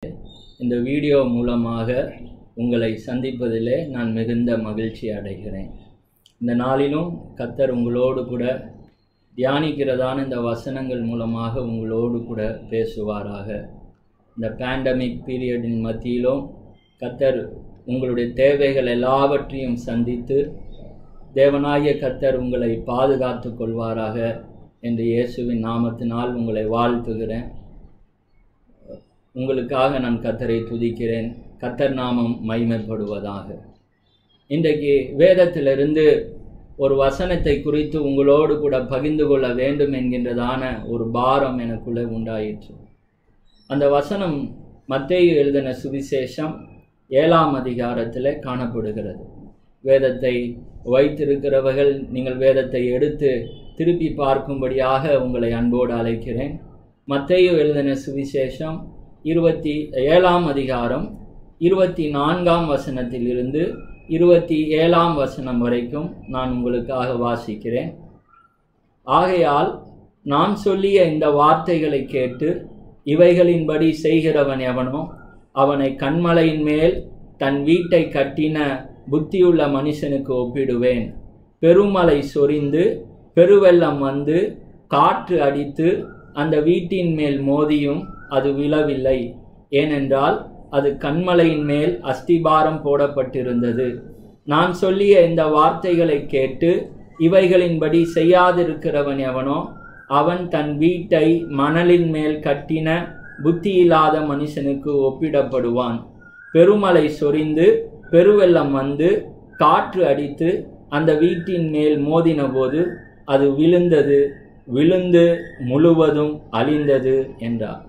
இந்த வீடியோ மூலமாக உங்களை சந்திப்பதிலே நான் மிகுந்த மகிழ்ச்சி அடைகிறேன் இந்த நாளிலும் கத்தர் உங்களோடு கூட தியானிக்கிறதான இந்த வசனங்கள் மூலமாக உங்களோடு கூட பேசுவாராக இந்த பேண்டமிக் பீரியடின் மத்தியிலும் கத்தர் உங்களுடைய தேவைகள் எல்லாவற்றையும் சந்தித்து தேவனாகிய கத்தர் உங்களை பாதுகாத்து கொள்வாராக என்று இயேசுவின் நாமத்தினால் உங்களை வாழ்த்துகிறேன் உங்களுக்காக நான் கத்தரை துதிக்கிறேன் கத்தர் நாமம் மைமைப்படுவதாக இன்றைக்கு வேதத்திலிருந்து ஒரு வசனத்தை குறித்து உங்களோடு கூட பகிர்ந்து கொள்ள வேண்டும் என்கின்றதான ஒரு பாரம் எனக்குள்ளே உண்டாயிற்று அந்த வசனம் மத்தேயு எழுதின சுவிசேஷம் ஏழாம் அதிகாரத்தில் காணப்படுகிறது வேதத்தை வைத்திருக்கிறவர்கள் நீங்கள் வேதத்தை எடுத்து திருப்பி பார்க்கும்படியாக உங்களை அன்போடு அழைக்கிறேன் மத்தேயு எழுதின சுவிசேஷம் இருபத்தி ஏழாம் அதிகாரம் இருபத்தி நான்காம் வசனத்திலிருந்து இருபத்தி ஏழாம் வசனம் வரைக்கும் நான் உங்களுக்காக வாசிக்கிறேன் ஆகையால் நான் சொல்லிய இந்த வார்த்தைகளை கேட்டு இவைகளின்படி செய்கிறவன் எவனோ அவனை கண்மலையின் மேல் தன் வீட்டை கட்டின புத்தியுள்ள மனுஷனுக்கு ஒப்பிடுவேன் பெருமலை சொரிந்து பெருவெள்ளம் வந்து காற்று அடித்து அந்த வீட்டின் மேல் மோதியும் அது விழவில்லை ஏனென்றால் அது கண்மலையின் மேல் அஸ்திபாரம் போடப்பட்டிருந்தது நான் சொல்லிய இந்த வார்த்தைகளை கேட்டு இவைகளின்படி செய்யாதிருக்கிறவன் எவனோ அவன் தன் வீட்டை மணலின் மேல் கட்டின புத்தியில்லாத மனுஷனுக்கு ஒப்பிடப்படுவான் பெருமலை சொரிந்து பெருவெள்ளம் வந்து காற்று அடித்து அந்த வீட்டின் மேல் மோதின போது அது விழுந்தது விழுந்து முழுவதும் அழிந்தது என்றார்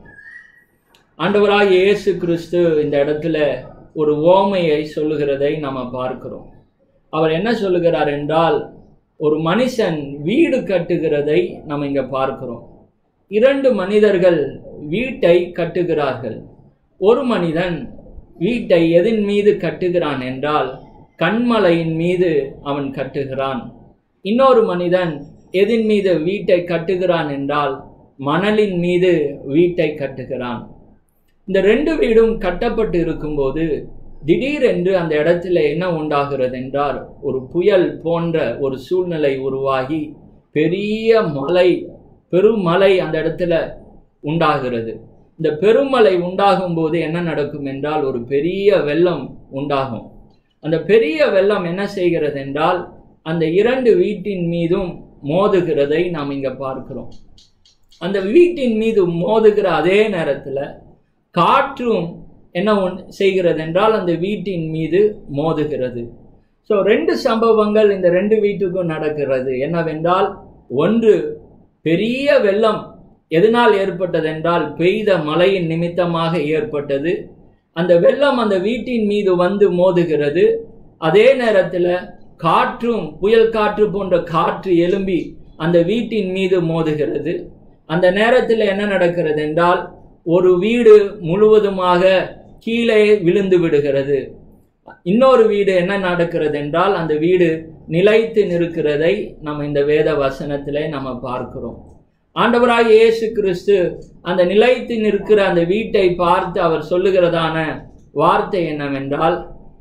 ஆண்டவராக இயேசு கிறிஸ்து இந்த இடத்துல ஒரு ஓமையை சொல்லுகிறதை நம்ம பார்க்கிறோம் அவர் என்ன சொல்லுகிறார் என்றால் ஒரு மனுஷன் வீடு கட்டுகிறதை நம்ம இங்க பார்க்கிறோம் இரண்டு மனிதர்கள் வீட்டை கட்டுகிறார்கள் ஒரு மனிதன் வீட்டை எதன் மீது கட்டுகிறான் என்றால் கண்மலையின் மீது அவன் கட்டுகிறான் இன்னொரு மனிதன் எதின் மீது வீட்டை கட்டுகிறான் என்றால் மணலின் மீது வீட்டை கட்டுகிறான் இந்த ரெண்டு வீடும் கட்டப்பட்டு இருக்கும்போது திடீரென்று அந்த இடத்துல என்ன உண்டாகிறது என்றால் ஒரு புயல் போன்ற ஒரு சூழ்நிலை உருவாகி பெரிய மலை பெருமலை அந்த இடத்துல உண்டாகிறது இந்த பெருமலை உண்டாகும் போது என்ன நடக்கும் என்றால் ஒரு பெரிய வெள்ளம் உண்டாகும் அந்த பெரிய வெள்ளம் என்ன செய்கிறது என்றால் அந்த இரண்டு வீட்டின் மீதும் மோதுகிறதை நாம் இங்க பார்க்கிறோம் அந்த வீட்டின் மீது மோதுகிற அதே நேரத்தில் காற்றும் என்ன செய்கிறது என்றால் அந்த வீட்டின் மீது மோதுகிறது ஸோ ரெண்டு சம்பவங்கள் இந்த ரெண்டு வீட்டுக்கும் நடக்கிறது என்னவென்றால் ஒன்று பெரிய வெள்ளம் எதனால் ஏற்பட்டது என்றால் பெய்த மழையின் நிமித்தமாக ஏற்பட்டது அந்த வெள்ளம் அந்த வீட்டின் மீது வந்து மோதுகிறது அதே நேரத்தில் காற்றும் புயல் காற்று போன்ற காற்று எழும்பி அந்த வீட்டின் மீது மோதுகிறது அந்த நேரத்தில் என்ன நடக்கிறது என்றால் ஒரு வீடு முழுவதுமாக கீழே விழுந்து விடுகிறது இன்னொரு வீடு என்ன நடக்கிறது என்றால் அந்த வீடு நிலைத்து நிற்கிறதை நம்ம இந்த வேத வசனத்திலே நம்ம பார்க்கிறோம் ஆண்டவராக இயேசு கிறிஸ்து அந்த நிலைத்து நிற்கிற அந்த வீட்டை பார்த்து அவர் சொல்லுகிறதான வார்த்தை என்னவென்றால்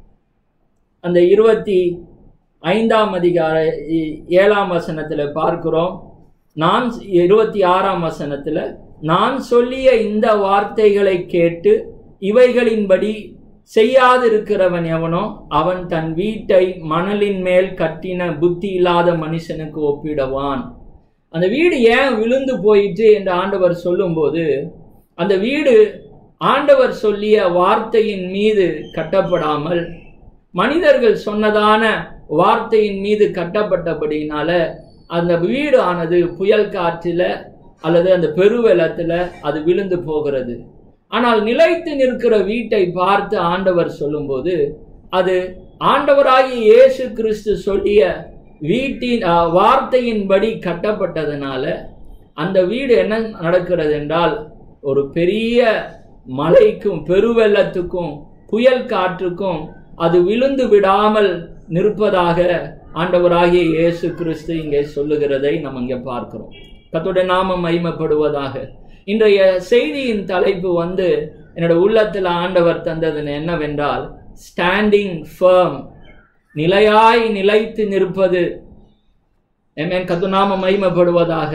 அந்த இருபத்தி ஐந்தாம் அதிகார ஏழாம் வசனத்தில் பார்க்கிறோம் நான் இருபத்தி ஆறாம் வசனத்தில் நான் சொல்லிய இந்த வார்த்தைகளை கேட்டு இவைகளின்படி செய்யாதிருக்கிறவன் எவனோ அவன் தன் வீட்டை மணலின் மேல் கட்டின புத்தி இல்லாத மனுஷனுக்கு ஒப்பிடுவான் அந்த வீடு ஏன் விழுந்து போயிட்டு என்று ஆண்டவர் சொல்லும்போது அந்த வீடு ஆண்டவர் சொல்லிய வார்த்தையின் மீது கட்டப்படாமல் மனிதர்கள் சொன்னதான வார்த்தையின் மீது கட்டப்பட்டபடினால அந்த வீடு ஆனது புயல் காற்றில அல்லது அந்த பெருவெள்ளத்துல அது விழுந்து போகிறது ஆனால் நிலைத்து நிற்கிற வீட்டை பார்த்து ஆண்டவர் சொல்லும்போது அது ஆண்டவராகிய இயேசு கிறிஸ்து சொல்லிய வீட்டின் வார்த்தையின்படி கட்டப்பட்டதுனால அந்த வீடு என்ன நடக்கிறது என்றால் ஒரு பெரிய மழைக்கும் பெருவெள்ளத்துக்கும் புயல் காற்றுக்கும் அது விழுந்து விடாமல் நிற்பதாக ஆண்டவராகிய இயேசு கிறிஸ்து இங்கே சொல்லுகிறதை நம்ம இங்கே பார்க்கிறோம் கத்தோட நாமம் மகிமைப்படுவதாக இன்றைய செய்தியின் தலைப்பு வந்து என்னோட உள்ளத்தில் ஆண்டவர் தந்தது என்னவென்றால் ஸ்டாண்டிங் ஃபேம் நிலையாய் நிலைத்து நிற்பது எமேன் கத்துநாம மகிமைப்படுவதாக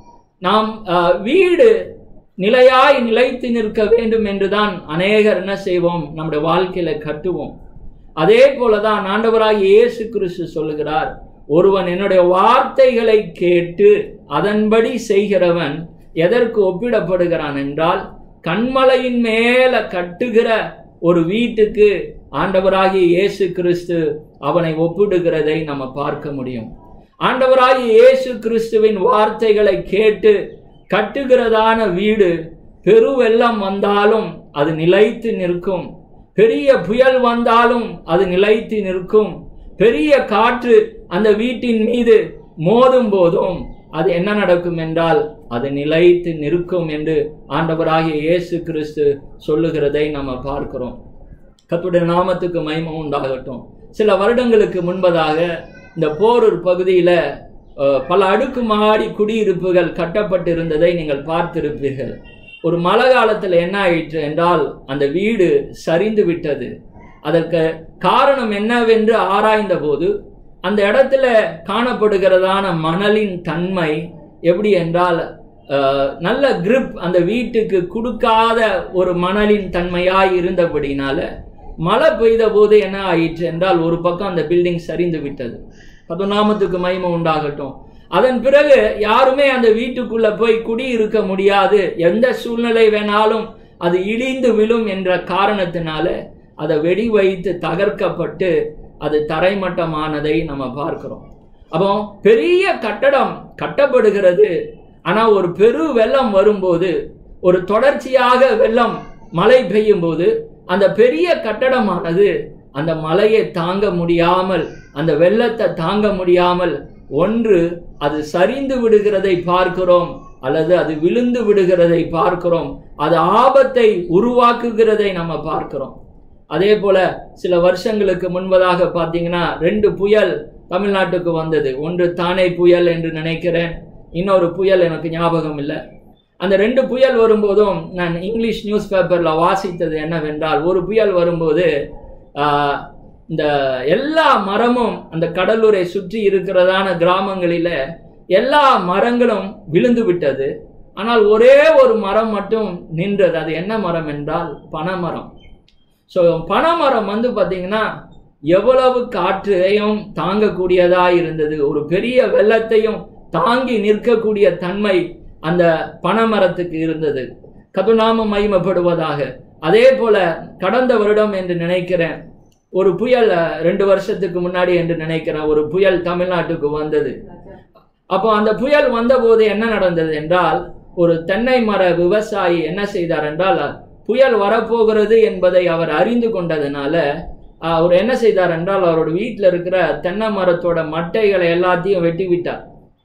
நாம் அஹ், வீடு நிலையாய் நிலைத்து நிற்க வேண்டும் என்றுதான் அநேகர் என்ன செய்வோம் நம்முடைய வாழ்க்கையில கட்டுவோம் அதே போலதான் ஆண்டவராக இயேசு கிறிஸ்து சொல்லுகிறார் ஒருவன் என்னுடைய வார்த்தைகளை கேட்டு அதன்படி செய்கிறவன் எதற்கு ஒப்பிடப்படுகிறான் என்றால் கண்மலையின் மேல கட்டுகிற ஒரு வீட்டுக்கு ஆண்டவராகிய இயேசு கிறிஸ்து அவனை ஒப்பிடுகிறதை நம்ம பார்க்க முடியும் ஆண்டவராகிய இயேசு கிறிஸ்துவின் வார்த்தைகளை கேட்டு கட்டுகிறதான வீடு பெருவெள்ளம் வந்தாலும் அது நிலைத்து நிற்கும் பெரிய புயல் வந்தாலும் அது நிலைத்து நிற்கும் பெரிய காற்று அந்த வீட்டின் மீது மோதும் போதும் அது என்ன நடக்கும் என்றால் அது நிலைத்து நிற்கும் என்று ஆண்டவராகிய இயேசு கிறிஸ்து சொல்லுகிறதை நம்ம பார்க்கிறோம் கத்துடைய நாமத்துக்கு மகிமை உண்டாகட்டும் சில வருடங்களுக்கு முன்பதாக இந்த போரூர் பகுதியில அஹ், பல அடுக்குமாடி குடியிருப்புகள் கட்டப்பட்டிருந்ததை நீங்கள் பார்த்திருப்பீர்கள் ஒரு மழை காலத்தில் என்ன ஆயிற்று என்றால் அந்த வீடு சரிந்து விட்டது அதற்கு காரணம் என்னவென்று ஆராய்ந்த போது அந்த இடத்துல காணப்படுகிறதான மணலின் தன்மை எப்படி என்றால் அஹ், நல்ல grip அந்த வீட்டுக்கு கொடுக்காத ஒரு மணலின் தன்மையாய் இருந்தபடினால மழை பெய்த போது என்ன ஆயிற்று என்றால் ஒரு பக்கம் அந்த பில்டிங் சரிந்து விட்டது பதுநாமத்துக்கு மகிமை உண்டாகட்டும் அதன் பிறகு யாருமே அந்த வீட்டுக்குள்ள போய் குடியிருக்க முடியாது எந்த சூழ்நிலை வேணாலும் அது இடிந்து விழும் என்ற காரணத்தினால அதை வெடி வைத்து தகர்க்கப்பட்டு அது தரைமட்டமானதை நம்ம பார்க்கிறோம் அப்போ பெரிய கட்டடம் கட்டப்படுகிறது ஆனா ஒரு பெரு வெள்ளம் வரும்போது ஒரு தொடர்ச்சியாக வெள்ளம் மழை பெய்யும் போது அந்த பெரிய கட்டடமானது அந்த மலையை தாங்க முடியாமல் அந்த வெள்ளத்தை தாங்க முடியாமல் ஒன்று அது சரிந்து விடுகிறதை பார்க்கிறோம் அல்லது அது விழுந்து விடுகிறதை பார்க்கிறோம் அது ஆபத்தை உருவாக்குகிறதை நம்ம பார்க்கிறோம் அதே போல சில வருஷங்களுக்கு முன்பதாக பார்த்தீங்கன்னா ரெண்டு புயல் தமிழ்நாட்டுக்கு வந்தது ஒன்று தானே புயல் என்று நினைக்கிறேன் இன்னொரு புயல் எனக்கு ஞாபகம் இல்லை அந்த ரெண்டு புயல் வரும்போதும் நான் இங்கிலீஷ் நியூஸ் பேப்பர்ல வாசித்தது என்னவென்றால் ஒரு புயல் வரும்போது ஆஹ், இந்த எல்லா மரமும் அந்த கடலூரை சுற்றி இருக்கிறதான கிராமங்களில எல்லா மரங்களும் விழுந்து விட்டது ஆனால் ஒரே ஒரு மரம் மட்டும் நின்றது அது என்ன மரம் என்றால் பனைமரம் ஸோ பனைமரம் வந்து பார்த்தீங்கன்னா எவ்வளவு காற்றையும் தாங்கக்கூடியதா இருந்தது ஒரு பெரிய வெள்ளத்தையும் தாங்கி நிற்கக்கூடிய தன்மை அந்த பனைமரத்துக்கு இருந்தது கதுநாமம் மகிமைப்படுவதாக அதே போல கடந்த வருடம் என்று நினைக்கிறேன் ஒரு புயல் அஹ், ரெண்டு வருஷத்துக்கு முன்னாடி என்று நினைக்கிறேன் ஒரு புயல் தமிழ்நாட்டுக்கு வந்தது அப்போ அந்த புயல் வந்தபோது என்ன நடந்தது என்றால் ஒரு தென்னை மர விவசாயி என்ன செய்தார் என்றால் புயல் வரப்போகிறது என்பதை அவர் அறிந்து கொண்டதுனால அஹ், அவர் என்ன செய்தார் என்றால் அவரோட வீட்டில் இருக்கிற தென்னை மரத்தோட மட்டைகளை எல்லாத்தையும் வெட்டி விட்டார்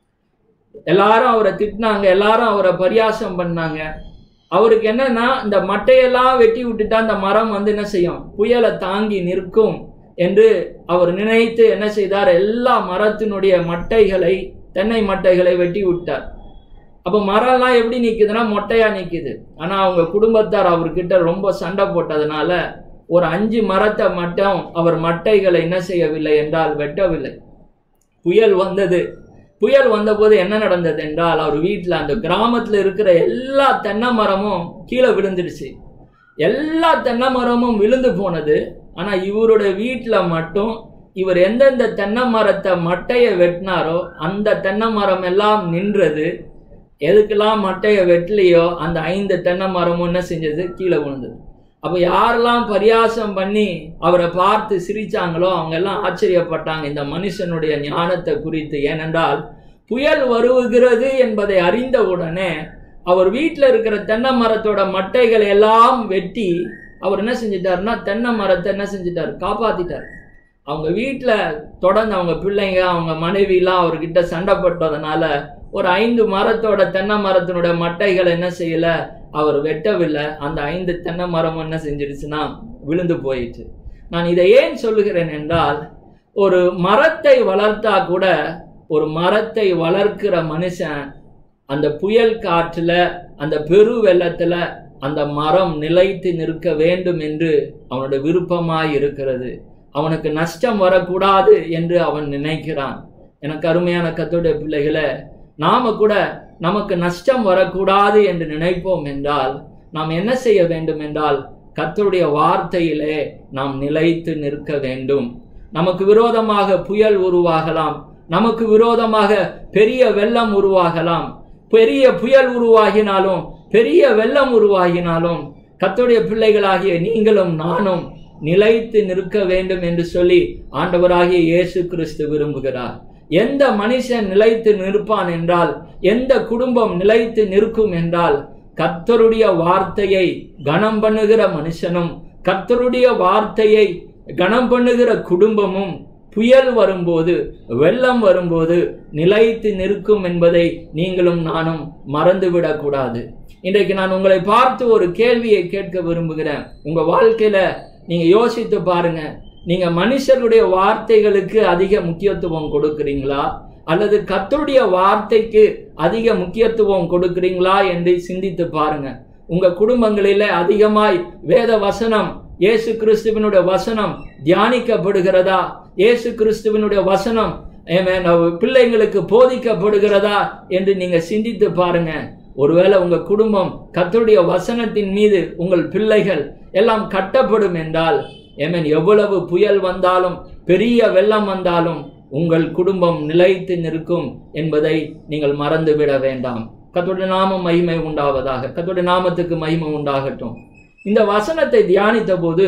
எல்லாரும் அவரை திட்டினாங்க எல்லாரும் அவரை பரியாசம் பண்ணாங்க அவருக்கு என்னன்னா இந்த மட்டையெல்லாம் வெட்டி விட்டுட்டா அந்த மரம் வந்து என்ன செய்யும் புயலை தாங்கி நிற்கும் என்று அவர் நினைத்து என்ன செய்தார் எல்லா மரத்தினுடைய மட்டைகளை தென்னை மட்டைகளை வெட்டி விட்டார் அப்போ மரம்லாம் எப்படி நிக்குதுன்னா மொட்டையா நிக்குது ஆனா அவங்க குடும்பத்தார் அவர்கிட்ட ரொம்ப சண்டை போட்டதுனால ஒரு அஞ்சு மரத்தை மட்டும் அவர் மட்டைகளை என்ன செய்யவில்லை என்றால் வெட்டவில்லை புயல் வந்தது புயல் வந்தபோது என்ன நடந்தது என்றால் அவர் வீட்டில் அந்த கிராமத்தில் இருக்கிற எல்லா தென்னை மரமும் கீழே விழுந்துடுச்சு எல்லா தென்னை மரமும் விழுந்து போனது ஆனால் இவருடைய வீட்டில் மட்டும் இவர் எந்தெந்த தென்னை மரத்தை மட்டையை வெட்டினாரோ அந்த தென்னை மரம் எல்லாம் நின்றது எதுக்கெல்லாம் மட்டையை வெட்டலையோ அந்த ஐந்து தென்னை மரமும் என்ன செஞ்சது கீழே விழுந்தது அப்போ யாரெல்லாம் பரியாசம் பண்ணி அவரை பார்த்து சிரிச்சாங்களோ அவங்க எல்லாம் ஆச்சரியப்பட்டாங்க இந்த மனுஷனுடைய ஞானத்தை குறித்து ஏனென்றால் புயல் வருகிறது என்பதை அறிந்த உடனே அவர் வீட்டில் இருக்கிற தென்னை மரத்தோட மட்டைகளை எல்லாம் வெட்டி அவர் என்ன செஞ்சிட்டாருன்னா தென்னை மரத்தை என்ன செஞ்சிட்டார் காப்பாத்திட்டார் அவங்க வீட்டில் தொடர்ந்து அவங்க பிள்ளைங்க அவங்க மனைவிலாம் அவர்கிட்ட சண்டை போட்டதுனால ஒரு ஐந்து மரத்தோட தென்னை மரத்தினுடைய மட்டைகளை என்ன செய்யல அவர் வெட்டவில்லை அந்த ஐந்து தென்னை மரம் என்ன செஞ்சிடுச்சுன்னா விழுந்து போயிடுச்சு நான் இதை ஏன் சொல்லுகிறேன் என்றால் ஒரு மரத்தை வளர்த்தா கூட ஒரு மரத்தை வளர்க்கிற மனுஷன் அந்த புயல் காற்றுல அந்த பெரு வெள்ளத்துல அந்த மரம் நிலைத்து நிற்க வேண்டும் என்று அவனுடைய விருப்பமாய் இருக்கிறது அவனுக்கு நஷ்டம் வரக்கூடாது என்று அவன் நினைக்கிறான் எனக்கு அருமையான கத்தோடைய பிள்ளைகளை நாம கூட நமக்கு நஷ்டம் வரக்கூடாது என்று நினைப்போம் என்றால் நாம் என்ன செய்ய வேண்டும் என்றால் கத்தருடைய வார்த்தையிலே நாம் நிலைத்து நிற்க வேண்டும் நமக்கு விரோதமாக புயல் உருவாகலாம் நமக்கு விரோதமாக பெரிய வெள்ளம் உருவாகலாம் பெரிய புயல் உருவாகினாலும் பெரிய வெள்ளம் உருவாகினாலும் கத்தருடைய பிள்ளைகளாகிய நீங்களும் நானும் நிலைத்து நிற்க வேண்டும் என்று சொல்லி ஆண்டவராகிய இயேசு கிறிஸ்து விரும்புகிறார் எந்த மனுஷன் நிலைத்து நிற்பான் என்றால் எந்த குடும்பம் நிலைத்து நிற்கும் என்றால் கர்த்தருடைய வார்த்தையை கனம் பண்ணுகிற மனுஷனும் கர்த்தருடைய வார்த்தையை கனம் பண்ணுகிற குடும்பமும் புயல் வரும்போது வெள்ளம் வரும்போது நிலைத்து நிற்கும் என்பதை நீங்களும் நானும் மறந்துவிடக் கூடாது இன்றைக்கு நான் உங்களை பார்த்து ஒரு கேள்வியை கேட்க விரும்புகிறேன் உங்க வாழ்க்கையில நீங்க யோசித்து பாருங்க நீங்க மனுஷருடைய வார்த்தைகளுக்கு அதிக முக்கியத்துவம் கொடுக்கிறீங்களா அல்லது கத்தருடைய வார்த்தைக்கு அதிக முக்கியத்துவம் கொடுக்கிறீங்களா என்று சிந்தித்து பாருங்க உங்க குடும்பங்களில அதிகமாய் வேத வசனம் இயேசு கிறிஸ்துவனுடைய வசனம் தியானிக்கப்படுகிறதா இயேசு கிறிஸ்துவனுடைய வசனம் ஆமென், அவ பிள்ளைங்களுக்கு போதிக்கப்படுகிறதா என்று நீங்க சிந்தித்து பாருங்க ஒருவேளை உங்க குடும்பம் கர்த்தருடைய வசனத்தின் மீது உங்கள் பிள்ளைகள் எல்லாம் கட்டப்படும் என்றால் ஏமேன் எவ்வளவு புயல் வந்தாலும் பெரிய வெள்ளம் வந்தாலும் உங்கள் குடும்பம் நிலைத்து நிற்கும் என்பதை நீங்கள் மறந்துவிட வேண்டாம் கர்த்தருடைய நாமம் மகிமை உண்டாவதாக கர்த்தருடைய நாமத்துக்கு மகிமை உண்டாகட்டும் இந்த வசனத்தை தியானித்த போது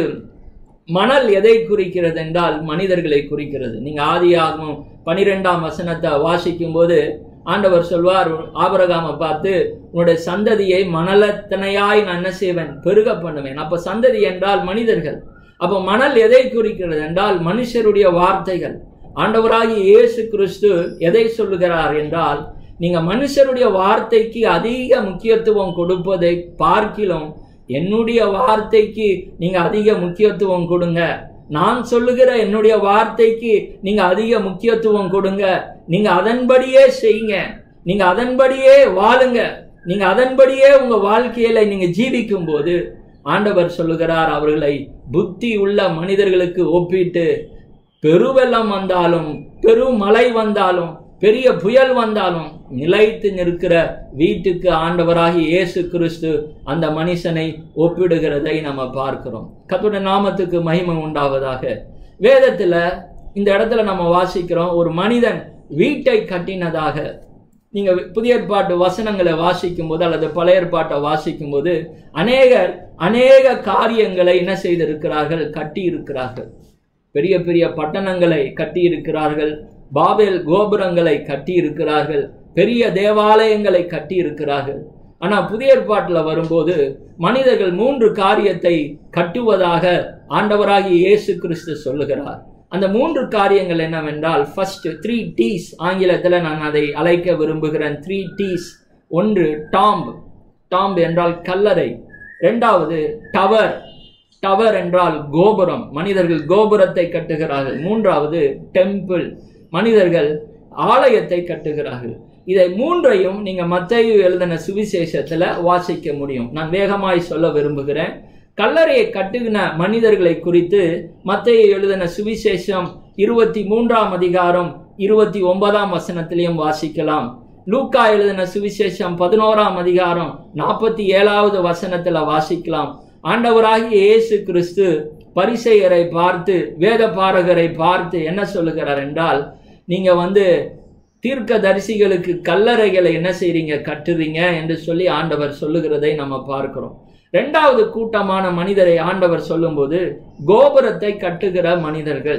மணல் எதை குறிக்கிறது என்றால் மனிதர்களை குறிக்கிறது நீங்க ஆதியாகமும் பனிரெண்டாம் வசனத்தை வாசிக்கும் போது ஆண்டவர் சொல்வார் ஆபரகாமை பார்த்து உன்னுடைய சந்ததியை மணலத்தனையாய் நான் என்ன செய்வேன் பெருக பண்ணுவேன் அப்ப சந்ததி என்றால் மனிதர்கள் அப்ப மணல் எதை குறிக்கிறது என்றால் மனுஷருடைய வார்த்தைகள் ஆண்டவராகிய இயேசு கிறிஸ்து எதை சொல்லுகிறார் என்றால் நீங்க மனுஷருடைய வார்த்தைக்கு அதிக முக்கியத்துவம் கொடுப்பதை பார்க்கிலும் என்னுடைய வார்த்தைக்கு நீங்க அதிக முக்கியத்துவம் கொடுங்க நான் சொல்லுகிற என்னுடைய வார்த்தைக்கு நீங்க அதிக முக்கியத்துவம் கொடுங்க நீங்க அதன்படியே செய்யுங்க நீங்க அதன்படியே வாழுங்க நீங்க அதன்படியே உங்க வாழ்க்கையில நீங்க ஜீவிக்கும் போது ஆண்டவர் சொல்லுகிறார் அவர்களை புத்தி உள்ள மனிதர்களுக்கு ஒப்பிட்டு பெருவெள்ளம் வந்தாலும் பெரும் மழை வந்தாலும் பெரிய புயல் வந்தாலும் நிலைத்து நிற்கிற வீட்டுக்கு ஆண்டவராகி இயேசு கிறிஸ்து அந்த மனுஷனை ஒப்பிடுகிறதை நம்ம பார்க்கிறோம் கத்துடைய நாமத்துக்கு மகிமை உண்டாவதாக வேதத்துல இந்த இடத்துல நம்ம வாசிக்கிறோம் ஒரு மனிதன் வீட்டை கட்டினதாக நீங்க புதிய ஏற்பாட்டு வசனங்களை வாசிக்கும் போது அல்லது பழைய ஏற்பாட்டை வாசிக்கும் போது அநேகர் அநேக காரியங்களை என்ன செய்திருக்கிறார்கள் கட்டி இருக்கிறார்கள் பெரிய பெரிய பட்டணங்களை கட்டி இருக்கிறார்கள் பாபேல் கோபுரங்களை கட்டி இருக்கிறார்கள் பெரிய தேவாலயங்களை கட்டி இருக்கிறார்கள் ஆனா புதிய ஏற்பாட்டுல வரும்போது மனிதர்கள் மூன்று காரியத்தை கட்டுவதாக ஆண்டவராகி இயேசு கிறிஸ்து சொல்லுகிறார் அந்த மூன்று காரியங்கள் என்னவென்றால் ஃபர்ஸ்ட் த்ரீ டீஸ் ஆங்கிலத்தில் நான் அதை அழைக்க விரும்புகிறேன் த்ரீ டீஸ் ஒன்று டாம்ப் டாம்ப் என்றால் கல்லறை இரண்டாவது டவர் டவர் என்றால் கோபுரம் மனிதர்கள் கோபுரத்தை கட்டுகிறார்கள் மூன்றாவது டெம்பிள் மனிதர்கள் ஆலயத்தை கட்டுகிறார்கள் இதை மூன்றையும் நீங்க மத்தேயு எழுதின சுவிசேஷத்துல வாசிக்க முடியும் நான் வேகமாய் சொல்ல விரும்புகிறேன் கல்லறையை கட்டுகின மனிதர்களை குறித்து மத்தேயு எழுதின சுவிசேஷம் இருபத்தி மூன்றாம் அதிகாரம் இருபத்தி ஒன்பதாம் வசனத்திலையும் வாசிக்கலாம் லூக்கா எழுதின சுவிசேஷம் பதினோராம் அதிகாரம் நாற்பத்தி ஏழாவது வசனத்துல வாசிக்கலாம் ஆண்டவராகிய இயேசு கிறிஸ்து பரிசெயரை பார்த்து வேத பாரகரை பார்த்து என்ன சொல்லுகிறார் என்றால் நீங்க வந்து தீர்க்க தரிசிகளுக்கு கல்லறைகளை என்ன செய்றீங்க கட்டுறீங்க என்று சொல்லி ஆண்டவர் சொல்லுகிறதை நம்ம பார்க்கிறோம் ரெண்டாவது கூட்டமான மனிதரை ஆண்டவர் சொல்லும்போது கோபுரத்தை கட்டுகிற மனிதர்கள்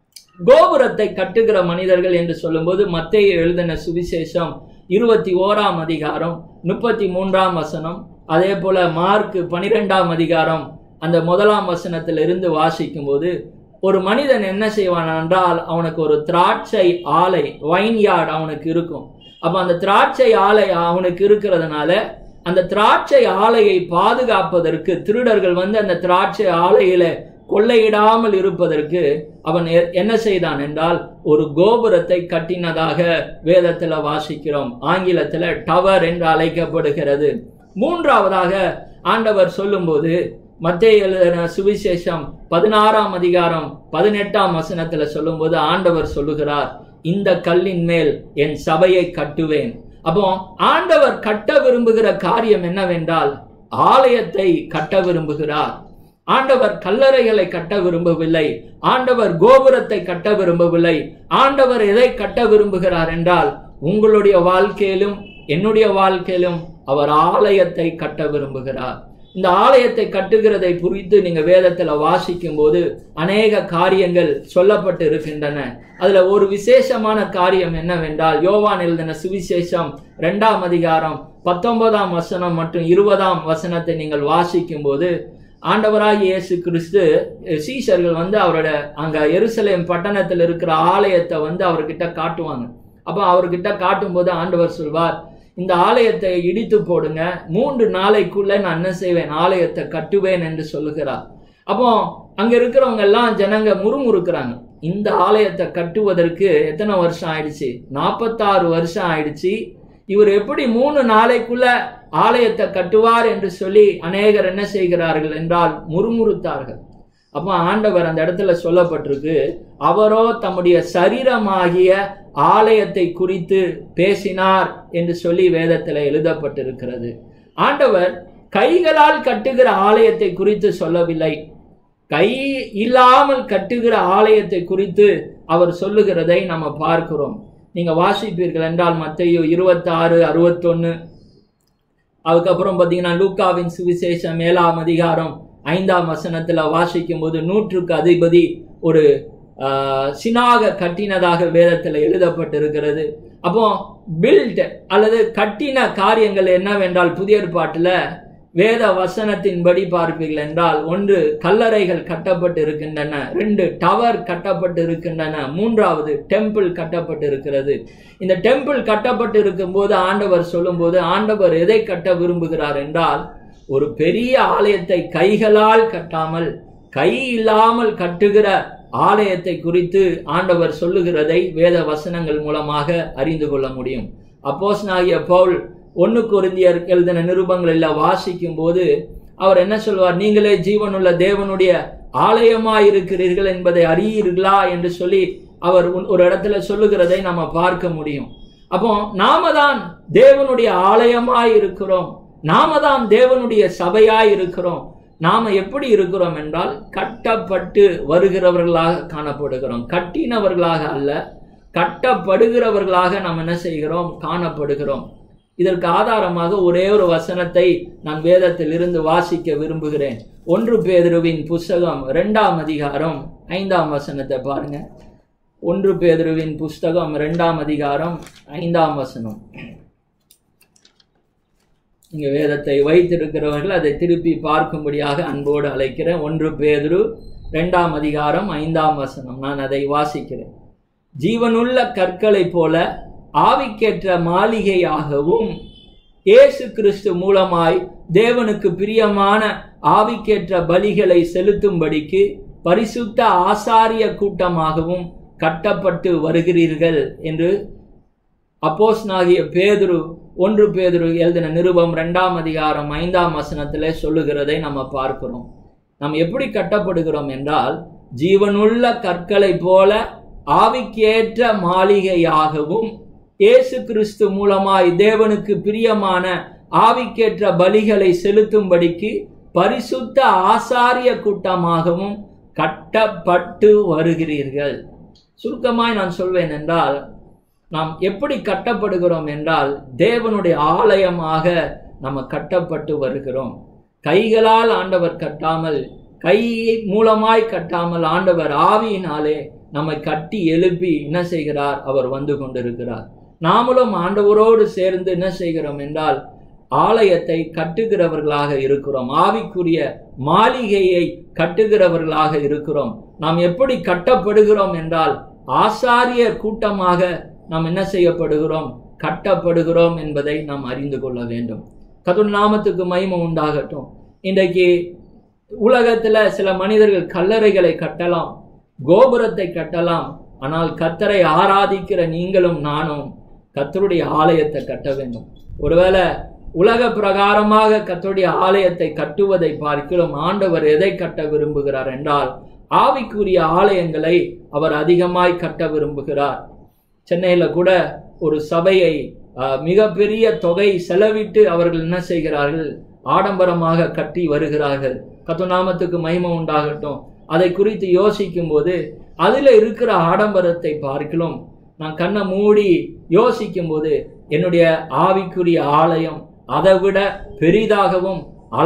கோபுரத்தை கட்டுகிற மனிதர்கள் என்று சொல்லும்போது மத்தேயு எழுதின சுவிசேஷம் இருபத்தி ஓராம் அதிகாரம் முப்பத்தி மூன்றாம் வசனம் அதே போல மார்க் பனிரெண்டாம் அதிகாரம் அந்த முதலாம் வசனத்திலிருந்து வாசிக்கும் போது ஒரு மனிதன் என்ன செய்வான் என்றால் அவனுக்கு ஒரு திராட்சை ஆலை வைன் யார்டு அவனுக்கு இருக்கும் அப்ப அந்த திராட்சை ஆலை அவனுக்கு இருக்கிறதுனால அந்த திராட்சை ஆலையை பாதுகாப்பதற்கு திருடர்கள் வந்து அந்த திராட்சை ஆலையில கொள்ளையிடாமல் இருப்பதற்கு அவன் எ- என்ன செய்தான் என்றால் ஒரு கோபுரத்தை கட்டினதாக வேதத்துல வாசிக்கிறோம் ஆங்கிலத்துல டவர் என்று அழைக்கப்படுகிறது மூன்றாவதாக ஆண்டவர் சொல்லும்போது மத்திய எழுதின சுவிசேஷம் பதினாறாம் அதிகாரம் பதினெட்டாம் வசனத்துல சொல்லும்போது ஆண்டவர் சொல்லுகிறார் இந்த கல்லின் மேல் என் சபையை கட்டுவேன் அப்போ ஆண்டவர் கட்ட விரும்புகிற காரியம் என்னவென்றால் ஆலயத்தை கட்ட விரும்புகிறார் ஆண்டவர் கல்லறைகளை கட்ட விரும்பவில்லை ஆண்டவர் கோபுரத்தை கட்ட விரும்பவில்லை ஆண்டவர் எதை கட்ட விரும்புகிறார் என்றால் உங்களுடைய வாழ்க்கையிலும் என்னுடைய வாழ்க்கையிலும் அவர் ஆலயத்தை கட்ட விரும்புகிறார் இந்த ஆலயத்தை கட்டுகிறதை குறித்து நீங்க வேதத்துல வாசிக்கும் போது அநேக காரியங்கள் சொல்லப்பட்டு இருக்கின்றன அதுல ஒரு விசேஷமான காரியம் என்னவென்றால் யோவான் எழுதின சுவிசேஷம் இரண்டாம் அதிகாரம் பத்தொன்பதாம் வசனம் மற்றும் இருபதாம் வசனத்தை நீங்கள் வாசிக்கும் போது ஆண்டவராக இயேசு கிறிஸ்து சீஷர்கள் வந்து அவரோட அங்க எருசலேம் பட்டணத்தில் இருக்கிற ஆலயத்தை வந்து அவர்கிட்ட காட்டுவாங்க அப்ப அவர்கிட்ட காட்டும் போது ஆண்டவர் சொல்வார் இந்த ஆலயத்தை இடித்து போடுங்க மூன்று நாளைக்குள்ள நான் என்ன செய்வேன் ஆலயத்தை கட்டுவேன் என்று சொல்லுகிறார் அப்போ அங்க இருக்கிறவங்க எல்லாம் ஜனங்க முறுமுறுக்கிறாங்க இந்த ஆலயத்தை கட்டுவதற்கு எத்தனை வருஷம் ஆயிடுச்சு நாற்பத்தாறு வருஷம் ஆயிடுச்சு இவர் எப்படி மூணு நாளைக்குள்ள ஆலயத்தை கட்டுவார் என்று சொல்லி அநேகர் என்ன செய்கிறார்கள் என்றால் முறுமுறுத்தார்கள் அப்போ ஆண்டவர் அந்த இடத்துல சொல்லப்பட்டிருக்கு அவரோ தம்முடைய சரீரமாகிய ஆலயத்தை குறித்து பேசினார் என்று சொல்லி வேதத்தில் எழுதப்பட்டிருக்கிறது ஆண்டவர் கைகளால் கட்டுகிற ஆலயத்தை குறித்து சொல்லவில்லை கை இல்லாமல் கட்டுகிற ஆலயத்தை குறித்து அவர் சொல்லுகிறதை நம்ம பார்க்கிறோம் நீங்க வாசிப்பீர்கள் என்றால் மத்தையோ இருபத்தாறு அறுபத்தொன்னு அதுக்கப்புறம் பார்த்தீங்கன்னா லூக்காவின் சுவிசேஷம் ஏழாம் அதிகாரம் ஐந்தாம் வசனத்துல வாசிக்கும் போது நூற்றுக்கு அதிபதி ஒரு சினாக கட்டினதாக வேதத்தில் எழுதப்பட்டிருக்கிறது அப்போ பில்ட் அல்லது கட்டின காரியங்கள் என்னவென்றால் புதிய ஏற்பாட்டில் வேத வசனத்தின்படி பார்ப்பீர்கள் என்றால் ஒன்று கல்லறைகள் கட்டப்பட்டு இருக்கின்றன ரெண்டு டவர் கட்டப்பட்டு இருக்கின்றன மூன்றாவது டெம்பிள் கட்டப்பட்டு இருக்கிறது இந்த டெம்பிள் கட்டப்பட்டு இருக்கும்போது ஆண்டவர் சொல்லும்போது ஆண்டவர் எதை கட்ட விரும்புகிறார் என்றால் ஒரு பெரிய ஆலயத்தை கைகளால் கட்டாமல் கை இல்லாமல் கட்டுகிற ஆலயத்தை குறித்து ஆண்டவர் சொல்லுகிறதை வேத வசனங்கள் மூலமாக அறிந்து கொள்ள முடியும் அப்போஸ் நாகிய பவுல் ஒன்னு குருந்தியர் எழுதின நிருபங்களில் வாசிக்கும் போது அவர் என்ன சொல்வார் நீங்களே ஜீவனுள்ள தேவனுடைய ஆலயமாய் இருக்கிறீர்கள் என்பதை அறியீர்களா என்று சொல்லி அவர் ஒரு இடத்துல சொல்லுகிறதை நம்ம பார்க்க முடியும் அப்போ நாம தான் தேவனுடைய ஆலயமாய் இருக்கிறோம் நாம தான் தேவனுடைய சபையாய் இருக்கிறோம் நாம எப்படி இருக்கிறோம் என்றால் கட்டப்பட்டு வருகிறவர்களாக காணப்படுகிறோம் கட்டினவர்களாக அல்ல கட்டப்படுகிறவர்களாக நாம் என்ன செய்கிறோம் காணப்படுகிறோம் இதற்கு ஆதாரமாக ஒரே ஒரு வசனத்தை நான் வேதத்தில் இருந்து வாசிக்க விரும்புகிறேன் ஒன்று பேதுருவின் புஸ்தகம் இரண்டாம் அதிகாரம் ஐந்தாம் வசனத்தை பாருங்க ஒன்று பேதுருவின் புஸ்தகம் இரண்டாம் அதிகாரம் ஐந்தாம் வசனம் இங்க வேதத்தை வைத்திருக்கிறவர்கள் அதை திருப்பி பார்க்கும்படியாக அன்போடு அழைக்கிறேன் ஒன்று பேதுரு இரண்டாம் அதிகாரம் ஐந்தாம் வசனம் நான் அதை வாசிக்கிறேன் ஜீவனுள்ள கற்களை போல ஆவிக்கேற்ற மாளிகையாகவும் இயேசு கிறிஸ்து மூலமாய் தேவனுக்கு பிரியமான ஆவிக்கேற்ற பலிகளை செலுத்தும்படிக்கு பரிசுத்த ஆசாரிய கூட்டமாகவும் கட்டப்பட்டு வருகிறீர்கள் என்று அப்போஸ் நாகிய பேதுரு ஒன்று பேதுரு எழுதின நிருபம் ரெண்டாம் அதிகாரம் ஐந்தாம் வசனத்திலே சொல்லுகிறதை நம்ம பார்க்கிறோம் நாம் எப்படி கட்டப்படுகிறோம் என்றால் ஜீவனுள்ள கற்களை போல ஆவிக்கேற்ற மாளிகையாகவும் இயேசு கிறிஸ்து மூலமாய் தேவனுக்கு பிரியமான ஆவிக்கேற்ற பலிகளை செலுத்தும்படிக்கு பரிசுத்த ஆசாரிய கூட்டமாகவும் கட்டப்பட்டு வருகிறீர்கள் சுருக்கமாய் நான் சொல்வேன் என்றால் நாம் எப்படி கட்டப்படுகிறோம் என்றால் தேவனுடைய ஆலயமாக நம்ம கட்டப்பட்டு வருகிறோம் கைகளால் ஆண்டவர் கட்டாமல் கை மூலமாய் கட்டாமல் ஆண்டவர் ஆவியினாலே நம்மை கட்டி எழுப்பி என்ன செய்கிறார் அவர் வந்து கொண்டிருக்கிறார் நாமளும் ஆண்டவரோடு சேர்ந்து என்ன செய்கிறோம் என்றால் ஆலயத்தை கட்டுகிறவர்களாக இருக்கிறோம் ஆவிக்குரிய மாளிகையை கட்டுகிறவர்களாக இருக்கிறோம் நாம் எப்படி கட்டப்படுகிறோம் என்றால் ஆசாரியர் கூட்டமாக நாம் என்ன செய்யப்படுகிறோம் கட்டப்படுகிறோம் என்பதை நாம் அறிந்து கொள்ள வேண்டும் கதுன் நாமத்துக்கு மகிமை உண்டாகட்டும் இன்றைக்கு உலகத்துல சில மனிதர்கள் கல்லறைகளை கட்டலாம் கோபுரத்தை கட்டலாம் ஆனால் கத்தரை ஆராதிக்கிற நீங்களும் நானும் கத்தருடைய ஆலயத்தை கட்ட வேண்டும் ஒருவேளை உலக பிரகாரமாக கத்தோடைய ஆலயத்தை கட்டுவதை பார்க்கிறோம் ஆண்டவர் எதை கட்ட விரும்புகிறார் என்றால் ஆவிக்குரிய ஆலயங்களை அவர் அதிகமாய் கட்ட விரும்புகிறார் சென்னையில கூட ஒரு சபையை அஹ், மிகப்பெரிய தொகை செலவிட்டு அவர்கள் என்ன செய்கிறார்கள் ஆடம்பரமாக கட்டி வருகிறார்கள் கத்துநாமத்துக்கு மகிமை உண்டாகட்டும் அதை குறித்து யோசிக்கும் போது அதுல இருக்கிற ஆடம்பரத்தை பார்க்கலாம் நான் கண்ணை மூடி யோசிக்கும் போது என்னுடைய ஆவிக்குரிய ஆலயம் அதை விட பெரிதாகவும்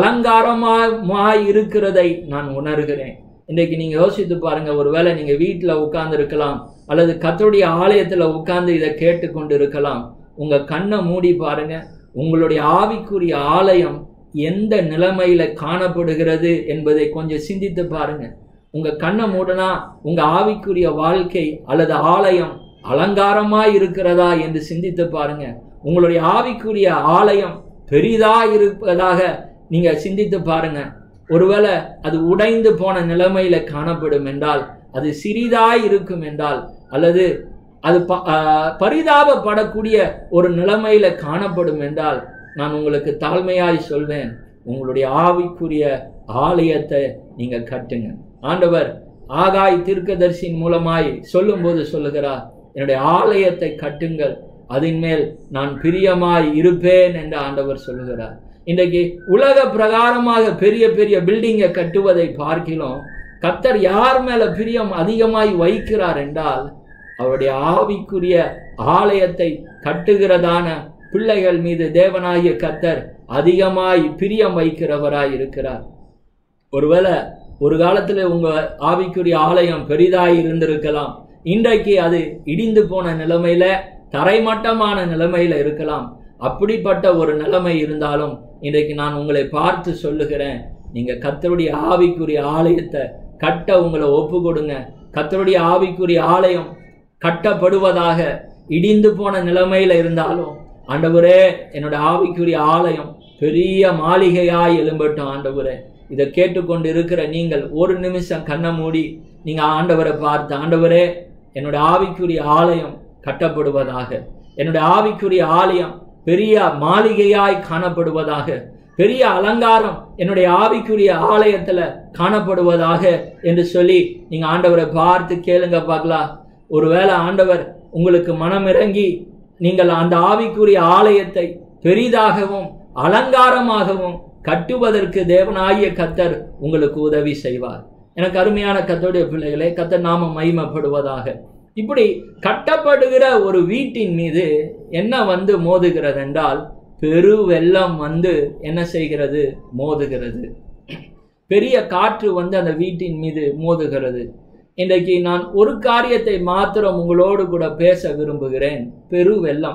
அலங்காரமாய் இருக்கிறதை நான் உணர்கிறேன் இன்றைக்கு நீங்க யோசித்து பாருங்க ஒருவேளை நீங்க வீட்டுல உட்கார்ந்து இருக்கலாம் அல்லது கத்தோடைய ஆலயத்துல உட்கார்ந்து இதை கேட்டுக்கொண்டு இருக்கலாம் உங்க கண்ணை மூடி பாருங்க உங்களுடைய ஆவிக்குரிய ஆலயம் எந்த நிலைமையில காணப்படுகிறது என்பதை கொஞ்சம் சிந்தித்து பாருங்க உங்க கண்ணை மூடனா உங்க ஆவிக்குரிய வாழ்க்கை அல்லது ஆலயம் அலங்காரமாய் இருக்கிறதா என்று சிந்தித்து பாருங்க உங்களுடைய ஆவிக்குரிய ஆலயம் பெரிதா இருப்பதாக நீங்க சிந்தித்து பாருங்க ஒருவேளை அது உடைந்து போன நிலைமையில காணப்படும் என்றால் அது சிறிதாய் இருக்கும் என்றால் அல்லது அது ப- ஆஹ் பரிதாபப்படக்கூடிய ஒரு நிலைமையில காணப்படும் என்றால் நான் உங்களுக்கு தாழ்மையாய் சொல்வேன் உங்களுடைய ஆவிக்குரிய ஆலயத்தை நீங்க கட்டுங்க ஆண்டவர் ஆகாய் தீர்க்கதரிசியின் மூலமாய் சொல்லும்போது சொல்லுகிறார் என்னுடைய ஆலயத்தை கட்டுங்கள் அதன் மேல் நான் பிரியமாய் இருப்பேன் என்று ஆண்டவர் சொல்லுகிறார் இன்றைக்கு உலக பிரகாரமாக பெரிய பெரிய பில்டிங்கை கட்டுவதை பார்க்கிறோம் கத்தர் யார் மேல பிரியம் அதிகமாய் வைக்கிறார் என்றால் அவருடைய ஆவிக்குரிய ஆலயத்தை கட்டுகிறதான பிள்ளைகள் மீது தேவனாகிய கத்தர் அதிகமாய் பிரியம் வைக்கிறவராய் இருக்கிறார் ஒருவேளை ஒரு காலத்துல உங்க ஆவிக்குரிய ஆலயம் பெரிதாய் இருந்திருக்கலாம் இன்றைக்கு அது இடிந்து போன நிலைமையில தரைமட்டமான நிலைமையில இருக்கலாம் அப்படிப்பட்ட ஒரு நிலைமை இருந்தாலும் இன்றைக்கு நான் உங்களை பார்த்து சொல்லுகிறேன் நீங்க கத்தருடைய ஆவிக்குரிய ஆலயத்தை கட்ட உங்களை ஒப்பு கொடுங்க கத்தருடைய ஆவிக்குரிய ஆலயம் கட்டப்படுவதாக இடிந்து போன நிலைமையில இருந்தாலும் ஆண்டவரே என்னோட ஆவிக்குரிய ஆலயம் பெரிய மாளிகையாய் எழும்பட்டும் ஆண்டவரே இதை கேட்டுக்கொண்டு இருக்கிற நீங்கள் ஒரு நிமிஷம் கண்ணை மூடி நீங்க ஆண்டவரை பார்த்து ஆண்டவரே என்னோட ஆவிக்குரிய ஆலயம் கட்டப்படுவதாக என்னுடைய ஆவிக்குரிய ஆலயம் பெரிய மாளிகையாய் காணப்படுவதாக பெரிய அலங்காரம் என்னுடைய ஆவிக்குரிய ஆலயத்துல காணப்படுவதாக என்று சொல்லி நீங்க ஆண்டவரை பார்த்து கேளுங்க பார்க்கலாம் ஒருவேளை ஆண்டவர் உங்களுக்கு மனம் இறங்கி நீங்கள் அந்த ஆவிக்குரிய ஆலயத்தை பெரிதாகவும் அலங்காரமாகவும் கட்டுவதற்கு தேவனாகிய கத்தர் உங்களுக்கு உதவி செய்வார் எனக்கு அருமையான கத்தோடைய பிள்ளைகளே கத்தர் நாம மகிமைப்படுவதாக இப்படி கட்டப்படுகிற ஒரு வீட்டின் மீது என்ன வந்து மோதுகிறது என்றால் பெரு வெள்ளம் வந்து என்ன செய்கிறது மோதுகிறது பெரிய காற்று வந்து அந்த வீட்டின் மீது மோதுகிறது இன்றைக்கு நான் ஒரு காரியத்தை மாத்திரம் உங்களோடு கூட பேச விரும்புகிறேன் பெரு வெள்ளம்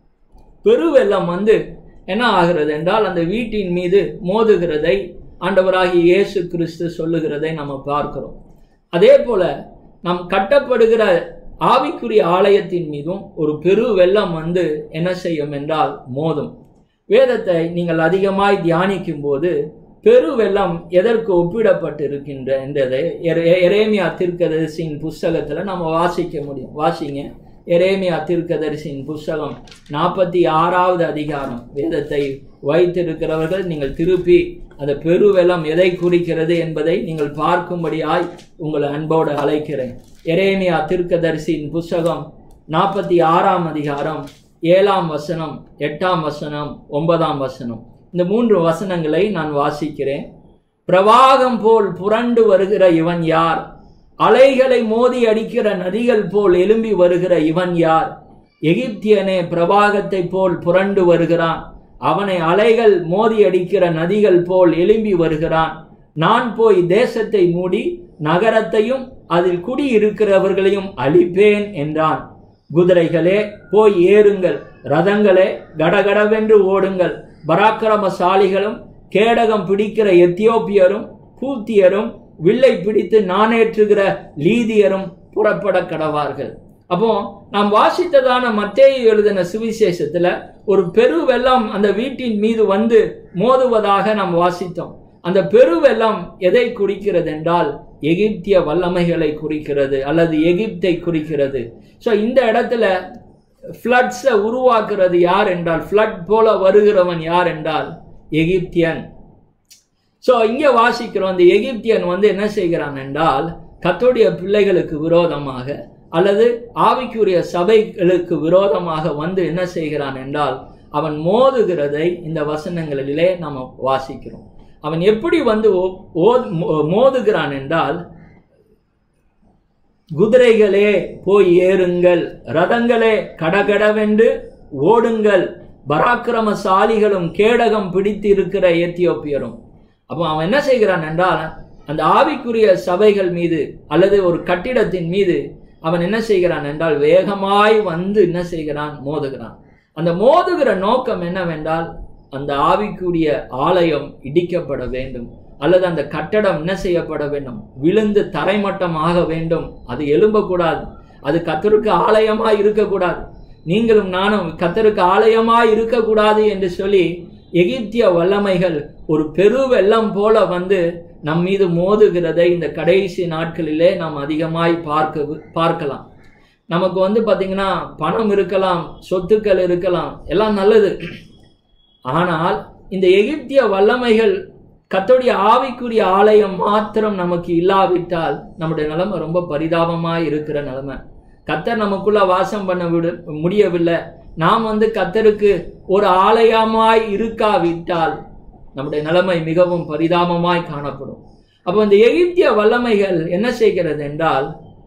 பெரு வெள்ளம் வந்து என்ன ஆகிறது என்றால் அந்த வீட்டின் மீது மோதுகிறதை ஆண்டவராகிய இயேசு கிறிஸ்து சொல்லுகிறதை நம்ம பார்க்கிறோம் அதே போல நாம் கட்டப்படுகிற ஆவிக்குரிய ஆலயத்தின் மீதும் ஒரு பெரு வெள்ளம் வந்து என்ன செய்யும் என்றால் மோதும் வேதத்தை நீங்கள் அதிகமாய் தியானிக்கும் போது பெரு வெள்ளம் எதற்கு ஒப்பிடப்பட்டு இருக்கின்ற என்றதை எரே- எரேமியா தீர்க்கதரிசியின் புஸ்தகத்துல நம்ம வாசிக்க முடியும் வாசிங்க எரேமியா தீர்க்கதரிசியின் புஸ்தகம் நாற்பத்தி ஆறாவது அதிகாரம் வேதத்தை வைத்திருக்கிறவர்கள் நீங்கள் திருப்பி அந்த பெருவெள்ளம் எதை குறிக்கிறது என்பதை நீங்கள் பார்க்கும்படியாய் உங்களை அன்போடு அழைக்கிறேன் எரேமியா தீர்க்கதரிசியின் புஸ்தகம் நாற்பத்தி ஆறாம் அதிகாரம் ஏழாம் வசனம் எட்டாம் வசனம் ஒன்பதாம் வசனம் இந்த மூன்று வசனங்களை நான் வாசிக்கிறேன் பிரவாகம் போல் புரண்டு வருகிற இவன் யார் அலைகளை மோதி அடிக்கிற நதிகள் போல் எழும்பி வருகிற இவன் யார் எகிப்தியனே பிரவாகத்தை போல் புரண்டு வருகிறான் அவனை அலைகள் மோதி அடிக்கிற நதிகள் போல் எழும்பி வருகிறான் நான் போய் தேசத்தை மூடி நகரத்தையும் அதில் குடியிருக்கிறவர்களையும் அழிப்பேன் என்றான் குதிரைகளே போய் ஏறுங்கள் ரதங்களே கடகடவென்று ஓடுங்கள் பராக்கிரமசாலிகளும் கேடகம் பிடிக்கிற எத்தியோப்பியரும் பூத்தியரும் வில்லை பிடித்து நாணேற்றுகிற லீதியரும் புறப்பட கடவார்கள் அப்போ நாம் வாசித்ததான மத்தேயு எழுதின சுவிசேஷத்துல ஒரு பெரு வெள்ளம் அந்த வீட்டின் மீது வந்து மோதுவதாக நாம் வாசித்தோம் அந்த பெருவெள்ளம் எதை குறிக்கிறது என்றால் எகிப்திய வல்லமைகளை குறிக்கிறது அல்லது எகிப்தை குறிக்கிறது ஸோ இந்த இடத்துல ஃப்ளட்ஸை உருவாக்குறது யார் என்றால் ஃப்ளட் போல வருகிறவன் யார் என்றால் எகிப்தியன் ஸோ இங்கே வாசிக்கிறோம் அந்த எகிப்தியன் வந்து என்ன செய்கிறான் என்றால் கத்தோடைய பிள்ளைகளுக்கு விரோதமாக அல்லது ஆவிக்குரிய சபைகளுக்கு விரோதமாக வந்து என்ன செய்கிறான் என்றால் அவன் மோதுகிறதை இந்த வசனங்களிலே நாம் வாசிக்கிறோம் அவன் எப்படி வந்து மோதுகிறான் என்றால் குதிரைகளே போய் ஏறுங்கள் ரதங்களே கடகடவென்று ஓடுங்கள் பராக்கிரமசாலிகளும் கேடகம் பிடித்து இருக்கிற எத்தியோப்பியரும் அப்போ அவன் என்ன செய்கிறான் என்றால் அந்த ஆவிக்குரிய சபைகள் மீது அல்லது ஒரு கட்டிடத்தின் மீது அவன் என்ன செய்கிறான் என்றால் வேகமாய் வந்து என்ன செய்கிறான் மோதுகிறான் அந்த மோதுகிற நோக்கம் என்னவென்றால் அந்த ஆவிக்குரிய ஆலயம் இடிக்கப்பட வேண்டும் அல்லது அந்த கட்டடம் என்ன செய்யப்பட வேண்டும் விழுந்து தரைமட்டமாக வேண்டும் அது எழும்பக்கூடாது அது கத்தருக்கு ஆலயமாய் இருக்கக்கூடாது நீங்களும் நானும் கத்தருக்கு ஆலயமாய் இருக்கக்கூடாது என்று சொல்லி எகிப்திய வல்லமைகள் ஒரு பெரு வெள்ளம் போல வந்து நம் மீது மோதுகிறதை இந்த கடைசி நாட்களிலே நாம் அதிகமாய் பார்க்க பார்க்கலாம் நமக்கு வந்து பார்த்தீங்கன்னா பணம் இருக்கலாம் சொத்துக்கள் இருக்கலாம் எல்லாம் நல்லது ஆனால் இந்த எகிப்திய வல்லமைகள் கத்தோடைய ஆவிக்குரிய ஆலயம் மாத்திரம் நமக்கு இல்லாவிட்டால் நம்முடைய நிலைமை ரொம்ப பரிதாபமாய் இருக்கிற நிலைமை கத்தர் நமக்குள்ள வாசம் பண்ண விடு முடியவில்லை நாம் வந்து கத்தருக்கு ஒரு ஆலயமாய் இருக்காவிட்டால் நம்முடைய நிலைமை மிகவும் பரிதாபமாய் காணப்படும் அப்போ இந்த எகிப்திய வல்லமைகள் என்ன செய்கிறது என்றால்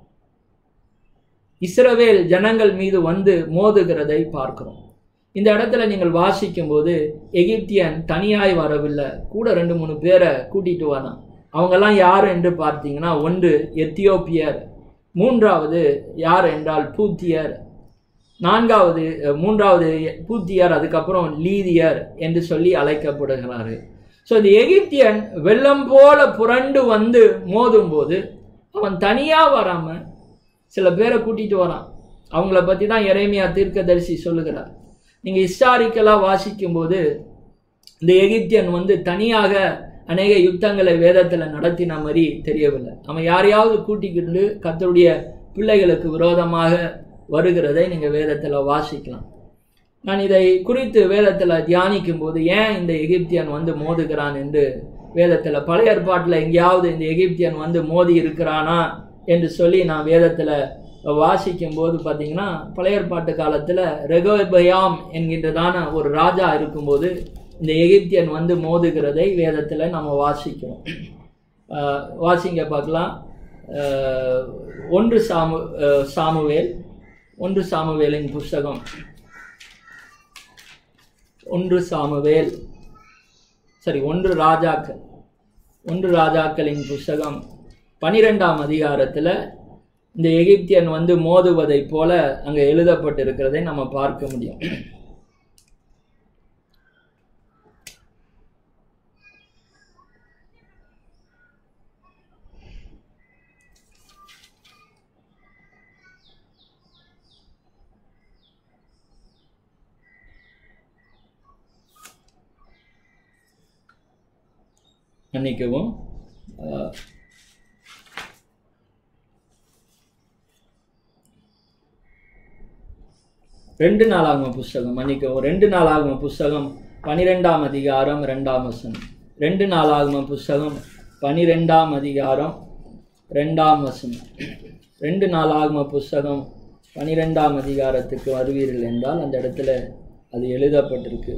இஸ்ரவேல் ஜனங்கள் மீது வந்து மோதுகிறதை பார்க்கிறோம் இந்த இடத்துல நீங்கள் வாசிக்கும் போது எகிப்தியன் தனியாய் வரவில்லை கூட ரெண்டு மூணு பேரை கூட்டிட்டு வரான் அவங்கெல்லாம் யார் என்று பார்த்தீங்கன்னா ஒன்று எத்தியோப்பியர் மூன்றாவது யார் என்றால் பூத்தியர் நான்காவது மூன்றாவது பூத்தியர் அதுக்கப்புறம் லீதியர் என்று சொல்லி அழைக்கப்படுகிறார்கள் ஸோ இந்த எகிப்தியன் வெள்ளம் போல புரண்டு வந்து மோதும் போது அவன் தனியாக வராமல் சில பேரை கூட்டிட்டு வரான் அவங்கள பற்றி தான் இறைமையா தீர்க்கதரிசி சொல்லுகிறார் நீங்கள் ஹிஸ்டாரிக்கலாக வாசிக்கும்போது இந்த எகிப்தியன் வந்து தனியாக அநேக யுத்தங்களை வேதத்தில் நடத்தின மாதிரி தெரியவில்லை அவன் யாரையாவது கூட்டிக்கிட்டு கத்தருடைய பிள்ளைகளுக்கு விரோதமாக வருகிறதை நீங்கள் வேதத்தில் வாசிக்கலாம் நான் இதை குறித்து வேதத்தில் தியானிக்கும் போது ஏன் இந்த எகிப்தியன் வந்து மோதுகிறான் என்று வேதத்தில் பழைய ஏற்பாட்டில் எங்கேயாவது இந்த எகிப்தியன் வந்து மோதி இருக்கிறானா என்று சொல்லி நான் வேதத்தில் வாசிக்கும் போது பார்த்தீங்கன்னா பழைய ஏற்பாட்டு காலத்தில் ரெகோபயாம் என்கின்றதான ஒரு ராஜா இருக்கும்போது இந்த எகிப்தியன் வந்து மோதுகிறதை வேதத்தில் நம்ம வாசிக்கிறோம் வாசிங்க பார்க்கலாம் ஒன்று சாமு சாமுவேல் ஒன்று சாமுவேலின் புஸ்தகம் ஒன்று சாமுவேல் சரி ஒன்று ராஜாக்கள் ஒன்று ராஜாக்களின் புஸ்தகம் பனிரெண்டாம் அதிகாரத்தில் இந்த எகிப்தியன் வந்து மோதுவதைப் போல அங்கே எழுதப்பட்டிருக்கிறதை நம்ம பார்க்க முடியும் மன்னிக்கவும் ரெண்டு நாளாகம புஸ்தகம் மன்னிக்கவும் ரெண்டு நாளாகம புஸ்தகம் பனிரெண்டாம் அதிகாரம் ரெண்டாம் வசனம் ரெண்டு நாளாகம புஸ்தகம் பனிரெண்டாம் அதிகாரம் ரெண்டாம் வசனம் ரெண்டு நாளாகம புஸ்தகம் பனிரெண்டாம் அதிகாரத்துக்கு வருவீர்கள் என்றால் அந்த இடத்துல அது எழுதப்பட்டிருக்கு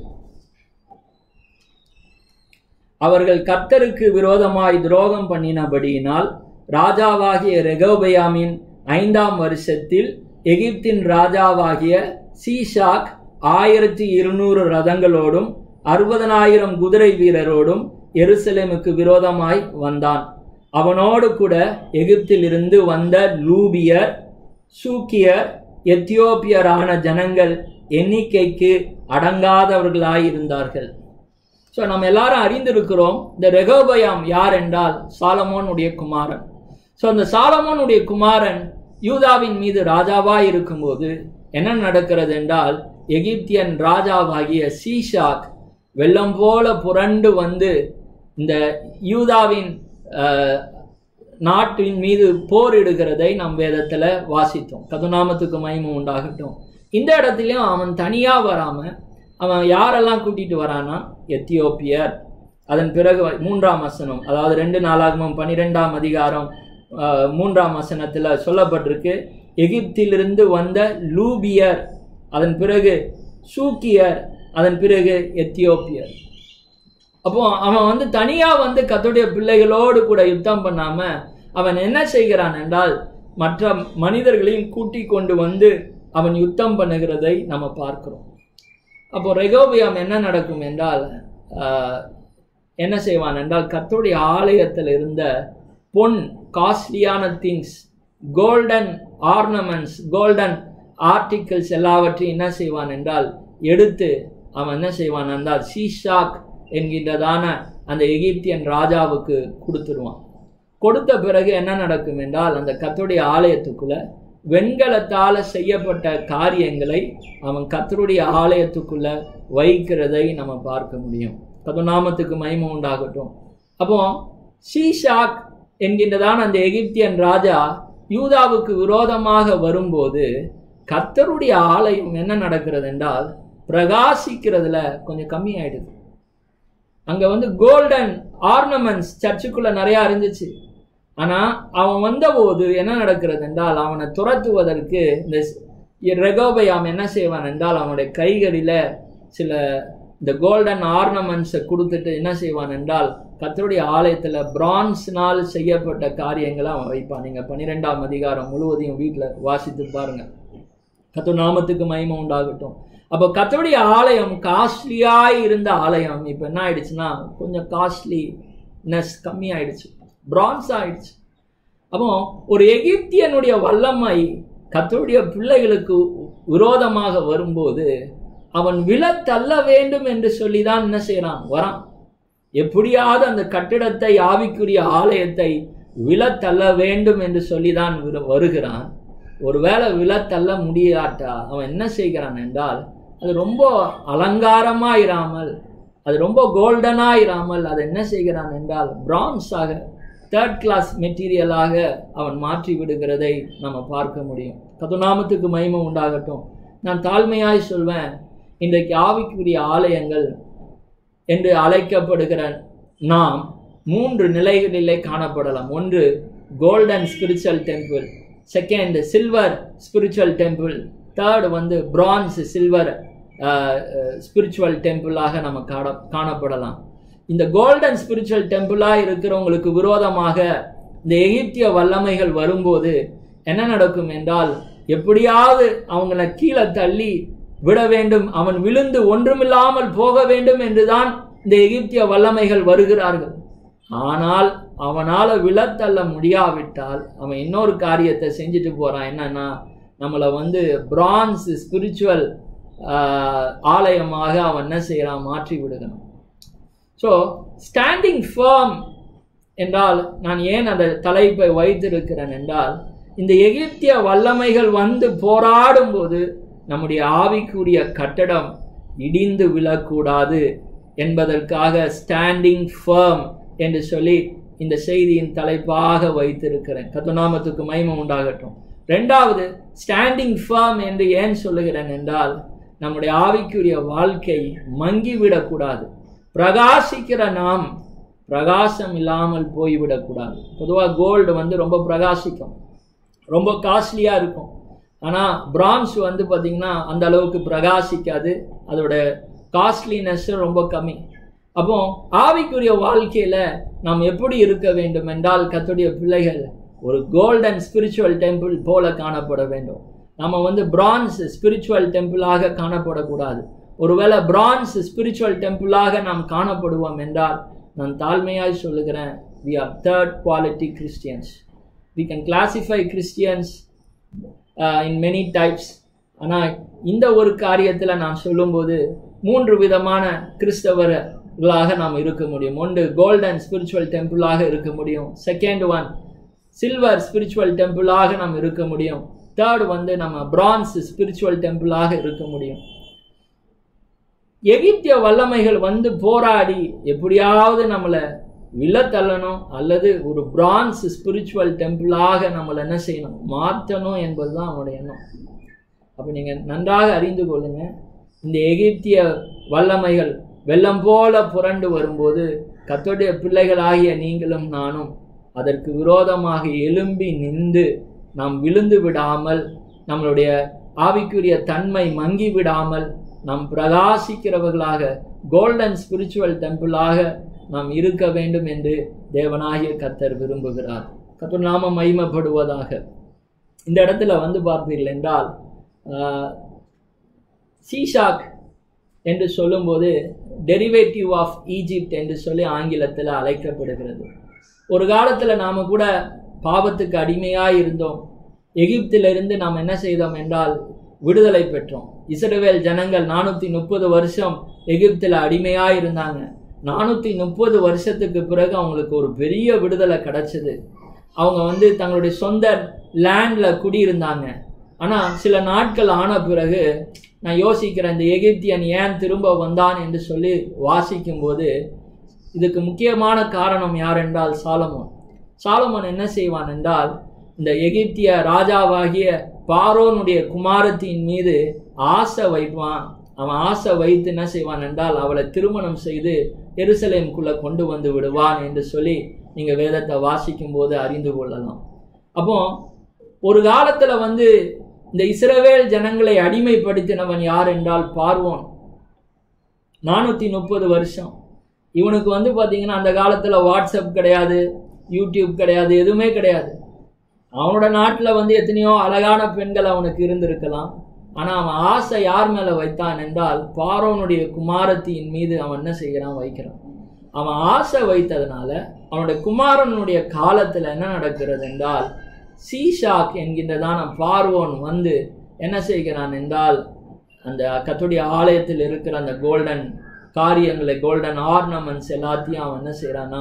அவர்கள் கர்த்தருக்கு விரோதமாய் துரோகம் பண்ணினபடியினால் ராஜாவாகிய ரெகோபயாமின் ஐந்தாம் வருஷத்தில் எகிப்தின் ராஜாவாகிய சீஷாக் ஆயிரத்தி இருநூறு ரதங்களோடும் அறுபதனாயிரம் குதிரை வீரரோடும் எருசலேமுக்கு விரோதமாய் வந்தான் அவனோடு கூட எகிப்தில் இருந்து வந்த லூபியர் சூக்கியர் எத்தியோப்பியரான ஜனங்கள் எண்ணிக்கைக்கு அடங்காதவர்களாயிருந்தார்கள் ஸோ நம்ம எல்லாரும் அறிந்திருக்கிறோம் இந்த ரெகோபயாம் யார் என்றால் சாலமோனுடைய குமாரன் ஸோ அந்த சாலமோனுடைய குமாரன் யூதாவின் மீது ராஜாவாய் இருக்கும்போது என்ன நடக்கிறது என்றால் எகிப்தியன் ராஜாவாகிய சீஷாக் வெள்ளம் போல புரண்டு வந்து இந்த யூதாவின் நாட்டின் மீது போரிடுகிறதை நம் வேதத்தில் வாசித்தோம் கதுநாமத்துக்கு மயமும் உண்டாகட்டும் இந்த இடத்துலையும் அவன் தனியாக வராமல் அவன் யாரெல்லாம் கூட்டிட்டு வரானா எத்தியோப்பியர் அதன் பிறகு மூன்றாம் வசனம் அதாவது ரெண்டு நாளாகமும் பனிரெண்டாம் அதிகாரம் ஆஹ், மூன்றாம் வசனத்தில் சொல்லப்பட்டிருக்கு எகிப்திலிருந்து வந்த லூபியர் அதன் பிறகு சூக்கியர் அதன் பிறகு எத்தியோப்பியர் அப்போ அவன் வந்து தனியா வந்து கத்துடைய பிள்ளைகளோடு கூட யுத்தம் பண்ணாம அவன் என்ன செய்கிறான் என்றால் மற்ற மனிதர்களையும் கூட்டி கொண்டு வந்து அவன் யுத்தம் பண்ணுகிறதை நம்ம பார்க்கிறோம் அப்போ ரெகோபியாம் என்ன நடக்கும் என்றால் ஆஹ், என்ன செய்வான் என்றால் கர்த்தருடைய ஆலயத்தில் இருந்த பொன் காஸ்ட்லியான things golden ornaments golden articles எல்லாவற்றையும் என்ன செய்வான் என்றால் எடுத்து அவன் என்ன செய்வான் என்றால் ஷீஷாக் என்கின்றதான அந்த எகிப்தியன் ராஜாவுக்கு கொடுத்துருவான் கொடுத்த பிறகு என்ன நடக்கும் என்றால் அந்த கர்த்தருடைய ஆலயத்துக்குள்ள வெண்கலத்தால் செய்யப்பட்ட காரியங்களை அவன் கர்த்தருடைய ஆலயத்துக்குள்ள வைக்கிறதை நம்ம பார்க்க முடியும் கதுநாமத்துக்கு மகிமை உண்டாகட்டும் அப்போ ஷீஷாக் என்கின்றதான அந்த எகிப்தியன் ராஜா யூதாவுக்கு விரோதமாக வரும்போது கர்த்தருடைய ஆலயம் என்ன நடக்கிறது என்றால் பிரகாசிக்கிறதுல கொஞ்சம் கம்மியாயிடுது அங்க வந்து கோல்டன் ஆர்னமெண்ட்ஸ் சர்ச்சுக்குள்ள நிறைய இருந்துச்சு ஆனா அவன் வந்தபோது என்ன நடக்கிறது என்றால் அவனை துரத்துவதற்கு இந்த ரெகோபயாம் என்ன செய்வான் என்றால் அவனுடைய கைகளில சில இந்த கோல்டன் ஆர்னமெண்ட்ஸை கொடுத்துட்டு என்ன செய்வான் என்றால் கர்த்தருடைய ஆலயத்துல பிரான்ஸ்னால் செய்யப்பட்ட காரியங்களை அவன் வைப்பான் நீங்க பன்னிரெண்டாம் அதிகாரம் முழுவதையும் வீட்டில் வாசித்து பாருங்க கர்த்தர் நாமத்துக்கு மகிமை உண்டாகட்டும் அப்போ கர்த்தருடைய ஆலயம் காஸ்ட்லியாய் இருந்த ஆலயம் இப்போ என்ன ஆயிடுச்சுன்னா கொஞ்சம் காஸ்ட்லினஸ் கம்மி ஆயிடுச்சு பிரான்ஸ் ஆயிடுச்சு அப்போ ஒரு எகிப்தியனுடைய வல்லமை கர்த்தருடைய பிள்ளைகளுக்கு விரோதமாக வரும்போது அவன் விழ தள்ள வேண்டும் என்று சொல்லிதான் என்ன செய்றான் வரான் எப்படியாவது அந்த கட்டிடத்தை ஆவிக்குரிய ஆலயத்தை விழ தள்ள வேண்டும் என்று சொல்லிதான் விரு- வருகிறான் ஒருவேளை விழ தள்ள முடியாட்டா அவன் என்ன செய்கிறான் என்றால் அது ரொம்ப அலங்காரமா இராமல் அது ரொம்ப கோல்டனா இராமல் அதை என்ன செய்கிறான் என்றால் பிரான்ஸாக தேர்ட் கிளாஸ் மெட்டீரியலாக அவன் மாற்றி விடுகிறதை நம்ம பார்க்க முடியும் கதுநாமத்துக்கு மகிமை உண்டாகட்டும் நான் தாழ்மையாய் சொல்வேன் இன்றைக்கு ஆவிக்குரிய ஆலயங்கள் என்று அழைக்கப்படுகிற நாம் மூன்று நிலைகளிலே காணப்படலாம் ஒன்று golden spiritual temple second silver spiritual temple third வந்து பிரான்ஸ் சில்வர் ஸ்பிரிச்சுவல் டெம்பிளாக நம்ம காண காணப்படலாம் இந்த கோல்டன் ஸ்பிரிச்சுவல் டெம்பிளாக இருக்கிறவங்களுக்கு விரோதமாக இந்த எகிப்திய வல்லமைகள் வரும்போது என்ன நடக்கும் என்றால் எப்படியாவது அவங்கள கீழே தள்ளி விட வேண்டும் அவன் விழுந்து ஒன்றுமில்லாமல் போக வேண்டும் என்றுதான் இந்த எகிப்திய வல்லமைகள் வருகிறார்கள் ஆனால் அவனால விழத்தள்ள முடியாவிட்டால் அவன் இன்னொரு காரியத்தை செஞ்சுட்டு போறான் என்னன்னா நம்மளை வந்து பிரான்ஸ் ஸ்பிரிச்சுவல் ஆலயமாக அவன் என்ன செய்யறான் மாற்றி விடுகிறான் ஸோ ஸ்டாண்டிங் ஃபேர்ம் என்றால் நான் ஏன் அந்த தலைப்பை வைத்திருக்கிறேன் என்றால் இந்த எகிப்திய வல்லமைகள் வந்து போராடும் போது நம்முடைய ஆவிக்குரிய கட்டடம் இடிந்து விழக்கூடாது என்பதற்காக ஸ்டாண்டிங் ஃபேர்ம் என்று சொல்லி இந்த செய்தியின் தலைப்பாக வைத்திருக்கிறேன் கத்துநாமத்துக்கு மகிமை உண்டாகட்டும் ரெண்டாவது ஸ்டாண்டிங் ஃபேர்ம் என்று ஏன் சொல்லுகிறேன் என்றால் நம்முடைய ஆவிக்குரிய வாழ்க்கை மங்கிவிடக்கூடாது பிரகாசிக்கிற நாம் பிரகாசம் இல்லாமல் போய்விடக்கூடாது பொதுவாக கோல்டு வந்து ரொம்ப பிரகாசிக்கும் ரொம்ப காஸ்ட்லியாக இருக்கும் ஆனால் பிரான்ஸ் வந்து பார்த்திங்கன்னா அந்த அளவுக்கு பிரகாசிக்காது அதோட காஸ்ட்லினஸ் ரொம்ப கம்மி அப்போ ஆவிக்குரிய வாழ்க்கையில் நாம் எப்படி இருக்க வேண்டும் என்றால் கத்துடைய பிள்ளைகள் ஒரு கோல்டன் ஸ்பிரிச்சுவல் டெம்பிள் போல காணப்பட வேண்டும் நம்ம வந்து பிரான்ஸ் ஸ்பிரிச்சுவல் டெம்பிளாக காணப்படக்கூடாது ஒருவேளை பிரான்ஸ் ஸ்பிரிச்சுவல் டெம்பிளாக நாம் காணப்படுவோம் என்றால் நான் தாழ்மையாய் சொல்லுகிறேன் we are third quality Christians we can classify Christians in many types ஆனால் இந்த ஒரு காரியத்தில் நான் சொல்லும்போது மூன்று விதமான கிறிஸ்தவர்களாக நாம் இருக்க முடியும் ஒன்று கோல்டன் ஸ்பிரிச்சுவல் டெம்பிளாக இருக்க முடியும் செகண்ட் ஒன் சில்வர் ஸ்பிரிச்சுவல் டெம்பிளாக நாம் இருக்க முடியும் தேர்ட் வந்து நம்ம பிரான்ஸ் ஸ்பிரிச்சுவல் டெம்பிளாக இருக்க முடியும் எகிப்திய வல்லமைகள் வந்து போராடி எப்படியாவது நம்மளை விழ தள்ளணும் அல்லது ஒரு பிரான்ஸ் ஸ்பிரிச்சுவல் டெம்பிளாக நம்மளை என்ன செய்யணும் மாற்றணும் என்பதுதான் அவனுடைய எண்ணம் அப்போ நீங்கள் நன்றாக அறிந்து கொள்ளுங்க இந்த எகிப்திய வல்லமைகள் வெள்ளம் போல புரண்டு வரும்போது கத்தோடைய பிள்ளைகளாகிய நீங்களும் நானும் அதற்கு விரோதமாக எழும்பி நின்று நாம் விழுந்து விடாமல் நம்மளுடைய ஆவிக்குரிய தன்மை மங்கி விடாமல் நாம் பிரகாசிக்கிறவர்களாக கோல்டன் ஸ்பிரிச்சுவல் டெம்பிளாக நாம் இருக்க வேண்டும் என்று தேவனாகிய கத்தர் விரும்புகிறார் கத்தர் நாம மகிமைப்படுவதாக இந்த இடத்துல வந்து பார்ப்பீர்கள் என்றால் சீஷாக் என்று சொல்லும்போது டெரிவேட்டிவ் ஆஃப் ஈஜிப்ட் என்று சொல்லி ஆங்கிலத்தில் அழைக்கப்படுகிறது ஒரு காலத்தில் நாம் கூட பாவத்துக்கு அடிமையாக இருந்தோம் எகிப்திலிருந்து நாம் என்ன செய்தோம் என்றால் விடுதலை பெற்றோம் இஸ்ரவேல் ஜனங்கள் நானூற்றி முப்பது வருஷம் எகிப்தில் அடிமையாக இருந்தாங்க நானூற்றி முப்பது வருஷத்துக்கு பிறகு அவங்களுக்கு ஒரு பெரிய விடுதலை கிடச்சிது அவங்க வந்து தங்களுடைய சொந்த லேண்டில் குடியிருந்தாங்க ஆனால் சில நாட்கள் ஆன பிறகு நான் யோசிக்கிறேன் இந்த எகிப்தியன் ஏன் திரும்ப வந்தான் என்று சொல்லி வாசிக்கும்போது இதுக்கு முக்கியமான காரணம் யார் என்றால் சாலமோன் சாலமோன் என்ன செய்வான் என்றால் இந்த எகிப்திய ராஜாவாகிய பாரோனுடைய குமாரத்தின் மீது ஆசை வைப்பான் அவன் ஆசை வைத்து என்ன செய்வான் என்றால் அவளை திருமணம் செய்து எருசலேம்குள்ளே கொண்டு வந்து விடுவான் என்று சொல்லி நீங்கள் வேதத்தை வாசிக்கும் போது அறிந்து கொள்ளலாம் அப்போ ஒரு காலத்தில் வந்து இந்த இஸ்ரவேல் ஜனங்களை அடிமைப்படுத்தினவன் யார் என்றால் பார்வோன் நானூற்றி முப்பது வருஷம் இவனுக்கு வந்து பார்த்தீங்கன்னா அந்த காலத்தில் வாட்ஸ்அப் கிடையாது யூடியூப் கிடையாது எதுவுமே கிடையாது அவனோட நாட்டில் வந்து எத்தனையோ அழகான பெண்கள் அவனுக்கு இருந்திருக்கலாம் ஆனால் அவன் ஆசை யார் மேலே வைத்தான் என்றால் பாரோனுடைய குமாரத்தின் மீது அவன் என்ன செய்கிறான் வைக்கிறான் அவன் ஆசை வைத்ததுனால அவனுடைய குமாரனுடைய காலத்தில் என்ன நடக்கிறது என்றால் சீஷாக் என்கின்றதான பார்வோன் வந்து என்ன செய்கிறான் என்றால் அந்த கத்துடைய ஆலயத்தில் இருக்கிற அந்த கோல்டன் காரியங்களை கோல்டன் ஆர்னமெண்ட்ஸ் எல்லாத்தையும் அவன் என்ன செய்கிறான்னா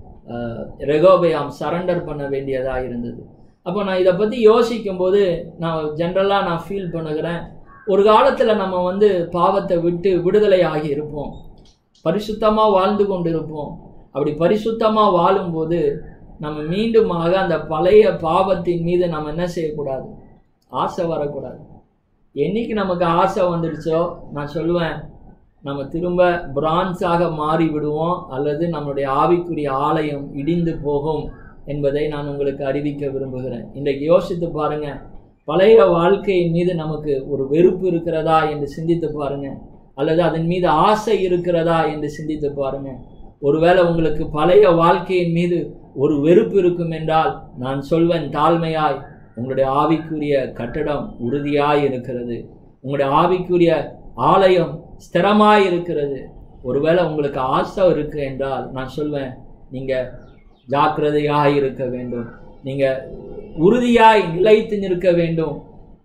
ரெகோபயாம் சரண்டர் பண்ண வேண்டியதாக இருந்தது அப்போ நான் இதை பற்றி யோசிக்கும் போது நான் ஜென்ரலாக நான் ஃபீல் பண்ணுகிறேன் ஒரு காலத்தில் நம்ம வந்து பாவத்தை விட்டு விடுதலை ஆகி இருப்போம் பரிசுத்தமாக வாழ்ந்து கொண்டு இருப்போம் அப்படி பரிசுத்தமாக வாழும்போது நம்ம மீண்டுமாக அந்த பழைய பாவத்தின் மீது நம்ம என்ன செய்யக்கூடாது ஆசை வரக்கூடாது என்னைக்கு நமக்கு ஆசை வந்துடுச்சோ நான் சொல்லுவேன் நம்ம திரும்ப பிரான்ஸாக மாறி விடுவோம் அல்லது நம்மளுடைய ஆவிக்குரிய ஆலயம் இடிந்து போகும் என்பதை நான் உங்களுக்கு அறிவிக்க விரும்புகிறேன் இன்றைக்கு யோசித்து பாருங்க பழைய வாழ்க்கையின் மீது நமக்கு ஒரு வெறுப்பு இருக்கிறதா என்று சிந்தித்து பாருங்க அல்லது அதன் மீது ஆசை இருக்கிறதா என்று சிந்தித்து பாருங்க ஒருவேளை உங்களுக்கு பழைய வாழ்க்கையின் மீது ஒரு வெறுப்பு இருக்கும் என்றால் நான் சொல்வேன் தாழ்மையாய் உங்களுடைய ஆவிக்குரிய கட்டடம் உறுதியாய் இருக்கிறது உங்களுடைய ஆவிக்குரிய ஆலயம் ஸ்திரமாய் இருக்கிறது ஒருவேளை உங்களுக்கு ஆசை இருக்கு என்றால் நான் சொல்வேன் நீங்கள் ஜாக்கிரதையாய் இருக்க வேண்டும் நீங்கள் உறுதியாய் நிலைத்து நிற்க வேண்டும்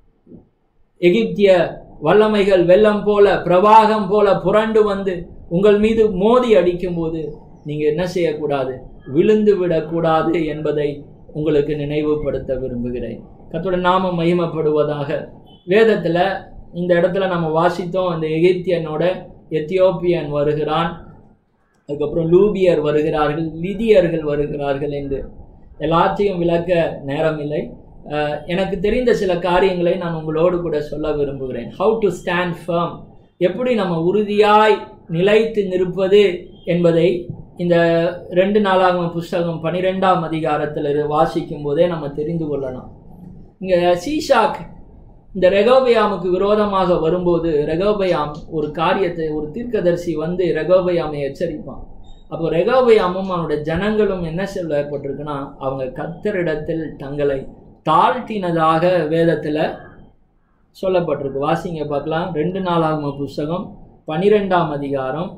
எகிப்திய வல்லமைகள் வெள்ளம் போல பிரவாகம் போல புரண்டு வந்து உங்கள் மீது மோதி அடிக்கும்போது நீங்கள் என்ன செய்யக்கூடாது விழுந்து விடக்கூடாது என்பதை உங்களுக்கு நினைவுபடுத்த விரும்புகிறேன் கத்தோட நாமம் மகிமைப்படுவதாக வேதத்தில் இந்த இடத்துல நம்ம வாசித்தோம் இந்த எகிப்தியனோட எத்தியோப்பியன் வருகிறான் அதுக்கப்புறம் லூபியர் வருகிறார்கள் லிதியர்கள் வருகிறார்கள் என்று எல்லாத்தையும் விளக்க நேரம் இல்லை எனக்கு தெரிந்த சில காரியங்களை நான் உங்களோடு கூட சொல்ல விரும்புகிறேன் ஹவு டு ஸ்டாண்ட் ஃபர்ம் எப்படி நம்ம உறுதியாய் நிலைத்து நிற்பது என்பதை இந்த ரெண்டு நாளாகும் புஸ்தகம் பனிரெண்டாம் அதிகாரத்தில் வாசிக்கும் போதே நம்ம தெரிந்து கொள்ளலாம் இங்கே சீஷாக் இந்த ரெகோபயாமுக்கு விரோதமாக வரும்போது ரெகோபயாம் ஒரு காரியத்தை ஒரு தீர்க்கதரிசி வந்து ரெகோபயாமை எச்சரிப்பான் அப்போ ரெகோபயாமும் அவனுடைய ஜனங்களும் என்ன சொல்லப்பட்டிருக்குன்னா அவங்க கத்தரிடத்தில் தங்களை தாழ்த்தினதாக வேதத்தில் சொல்லப்பட்டிருக்கு வாசிங்க பார்க்கலாம் ரெண்டு நாளாகும் புஸ்தகம் பனிரெண்டாம் அதிகாரம்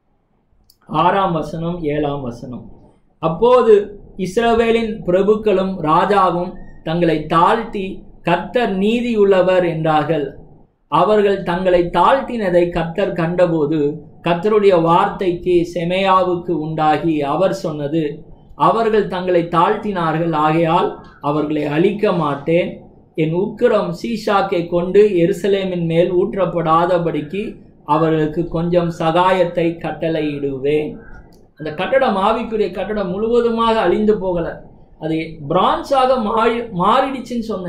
ஆறாம் வசனம் ஏழாம் வசனம் அப்போது இஸ்ரவேலின் பிரபுக்களும் ராஜாவும் தங்களை தாழ்த்தி கர்த்தர் நீதியுள்ளவர் என்றார்கள் அவர்கள் தங்களை தாழ்த்தினதை கர்த்தர் கண்டபோது கர்த்தருடைய வார்த்தைக்கு செமையாவுக்கு உண்டாகி அவர் சொன்னது அவர்கள் தங்களை தாழ்த்தினார்கள் ஆகையால் அவர்களை அழிக்க மாட்டேன் என் உக்கிரம் சீஷாக்கை கொண்டு எருசலேமின் மேல் ஊற்றப்படாதபடிக்கு அவர்களுக்கு கொஞ்சம் சகாயத்தை கட்டளையிடுவேன் அந்த கட்டடம் ஆவிக்குரிய கட்டடம் முழுவதுமாக அழிந்து போகலை அது பிரான்ஸாக மாறி மாறிடுச்சுன்னு சொன்னேன்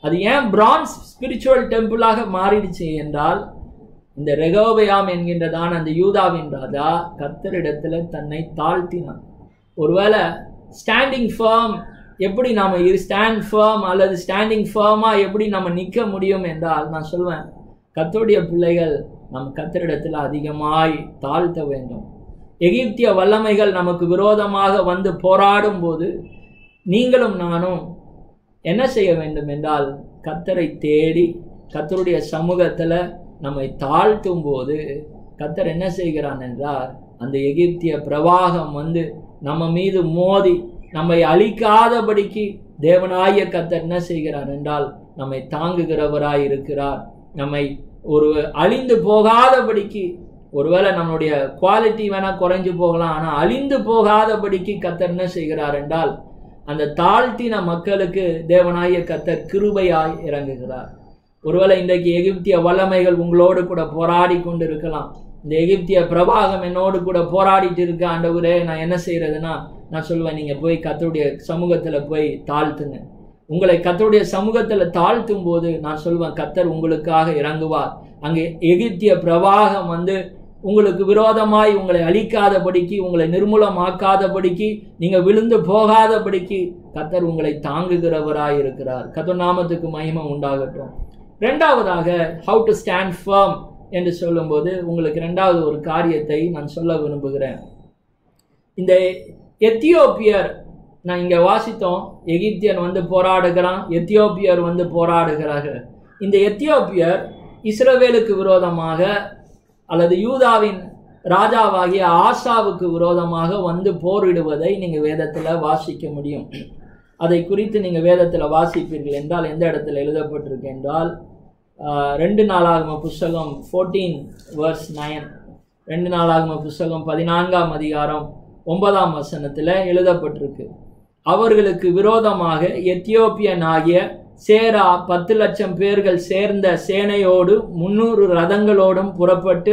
அது ஏன் பிரான்ஸ் ஸ்பிரிச்சுவல் டெம்பிளாக மாறிடுச்சு என்றால் இந்த ரெகோபயாம் என்கின்றதான அந்த யூதாவின் ராஜா கத்தரிடத்துல தன்னை தாழ்த்தினான் ஒருவேளை ஸ்டாண்டிங் ஃபேம் எப்படி நாம இரு ஸ்டாண்ட் ஃபேம் அல்லது ஸ்டாண்டிங் ஃபேமா எப்படி நம்ம நிற்க முடியும் என்றால் நான் சொல்வேன் கத்தோடைய பிள்ளைகள் நம் கத்தரிடத்தில் அதிகமாய் தாழ்த்த வேண்டும் எகிப்திய வல்லமைகள் நமக்கு விரோதமாக வந்து போராடும் போது நீங்களும் நானும் என்ன செய்ய வேண்டும் என்றால் கத்தரை தேடி கத்தருடைய சமூகத்தில் நம்மை தாழ்த்தும் போது கத்தர் என்ன செய்கிறான் என்றால் அந்த எகிப்திய பிரவாகம் வந்து நம்ம மீது மோதி நம்மை அழிக்காதபடிக்கு தேவனாய கத்தர் என்ன செய்கிறார் என்றால் நம்மை தாங்குகிறவராய் இருக்கிறார் நம்மை ஒரு அழிந்து போகாதபடிக்கு ஒருவேளை நம்மளுடைய குவாலிட்டி வேணா குறைஞ்சு போகலாம் ஆனால் அழிந்து போகாதபடிக்கு கத்தர் என்ன செய்கிறார் என்றால் அந்த தாழ்த்தின மக்களுக்கு தேவனாய கத்தர் கிருபையாய் இறங்குகிறார் ஒருவேளை இன்றைக்கு எகிப்திய வல்லமைகள் உங்களோடு கூட போராடி கொண்டு இருக்கலாம் இந்த எகிப்திய பிரபாகம் என்னோடு கூட போராடிட்டு இருக்க ஆண்டவரே நான் என்ன செய்யறதுன்னா நான் சொல்லுவேன் நீங்க போய் கத்தருடைய சமூகத்துல போய் தாழ்த்துங்க உங்களை கத்தருடைய சமூகத்துல தாழ்த்தும் போது நான் சொல்லுவேன் கத்தர் உங்களுக்காக இறங்குவார் அங்கே எகிப்திய பிரவாகம் வந்து உங்களுக்கு விரோதமாய் உங்களை அழிக்காதபடிக்கு உங்களை நிர்மூலமாக்காதபடிக்கு நீங்க விழுந்து போகாதபடிக்கு கத்தர் உங்களை தாங்குகிறவராய் இருக்கிறார் கத்தர் நாமத்துக்கு மகிமை உண்டாகட்டும் ரெண்டாவதாக ஹவு டு ஸ்டாண்ட் ஃபர்ம் என்று சொல்லும்போது உங்களுக்கு ரெண்டாவது ஒரு காரியத்தை நான் சொல்ல விரும்புகிறேன் இந்த எத்தியோப்பியர் நான் இங்கே வாசித்தோம் எகிப்தியன் வந்து போராடுகிறான் எத்தியோப்பியர் வந்து போராடுகிறார்கள் இந்த எத்தியோப்பியர் இஸ்ரவேலுக்கு விரோதமாக அல்லது யூதாவின் ராஜாவாகிய ஆசாவுக்கு விரோதமாக வந்து போரிடுவதை நீங்கள் வேதத்தில் வாசிக்க முடியும் அதை குறித்து நீங்கள் வேதத்தில் வாசிப்பீர்கள் என்றால் எந்த இடத்துல எழுதப்பட்டிருக்கு என்றால் ரெண்டு நாளாகம புஸ்தகம் ஃபோர்டீன் வர்ஸ் நயன் ரெண்டு நாளாகம புஸ்தகம் பதினான்காம் அதிகாரம் ஒன்பதாம் வசனத்தில் எழுதப்பட்டிருக்கு அவர்களுக்கு விரோதமாக எத்தியோப்பியன் ஆகிய சேரா பத்து லட்சம் பேர்கள் சேர்ந்த சேனையோடு முன்னூறு ரதங்களோடும் புறப்பட்டு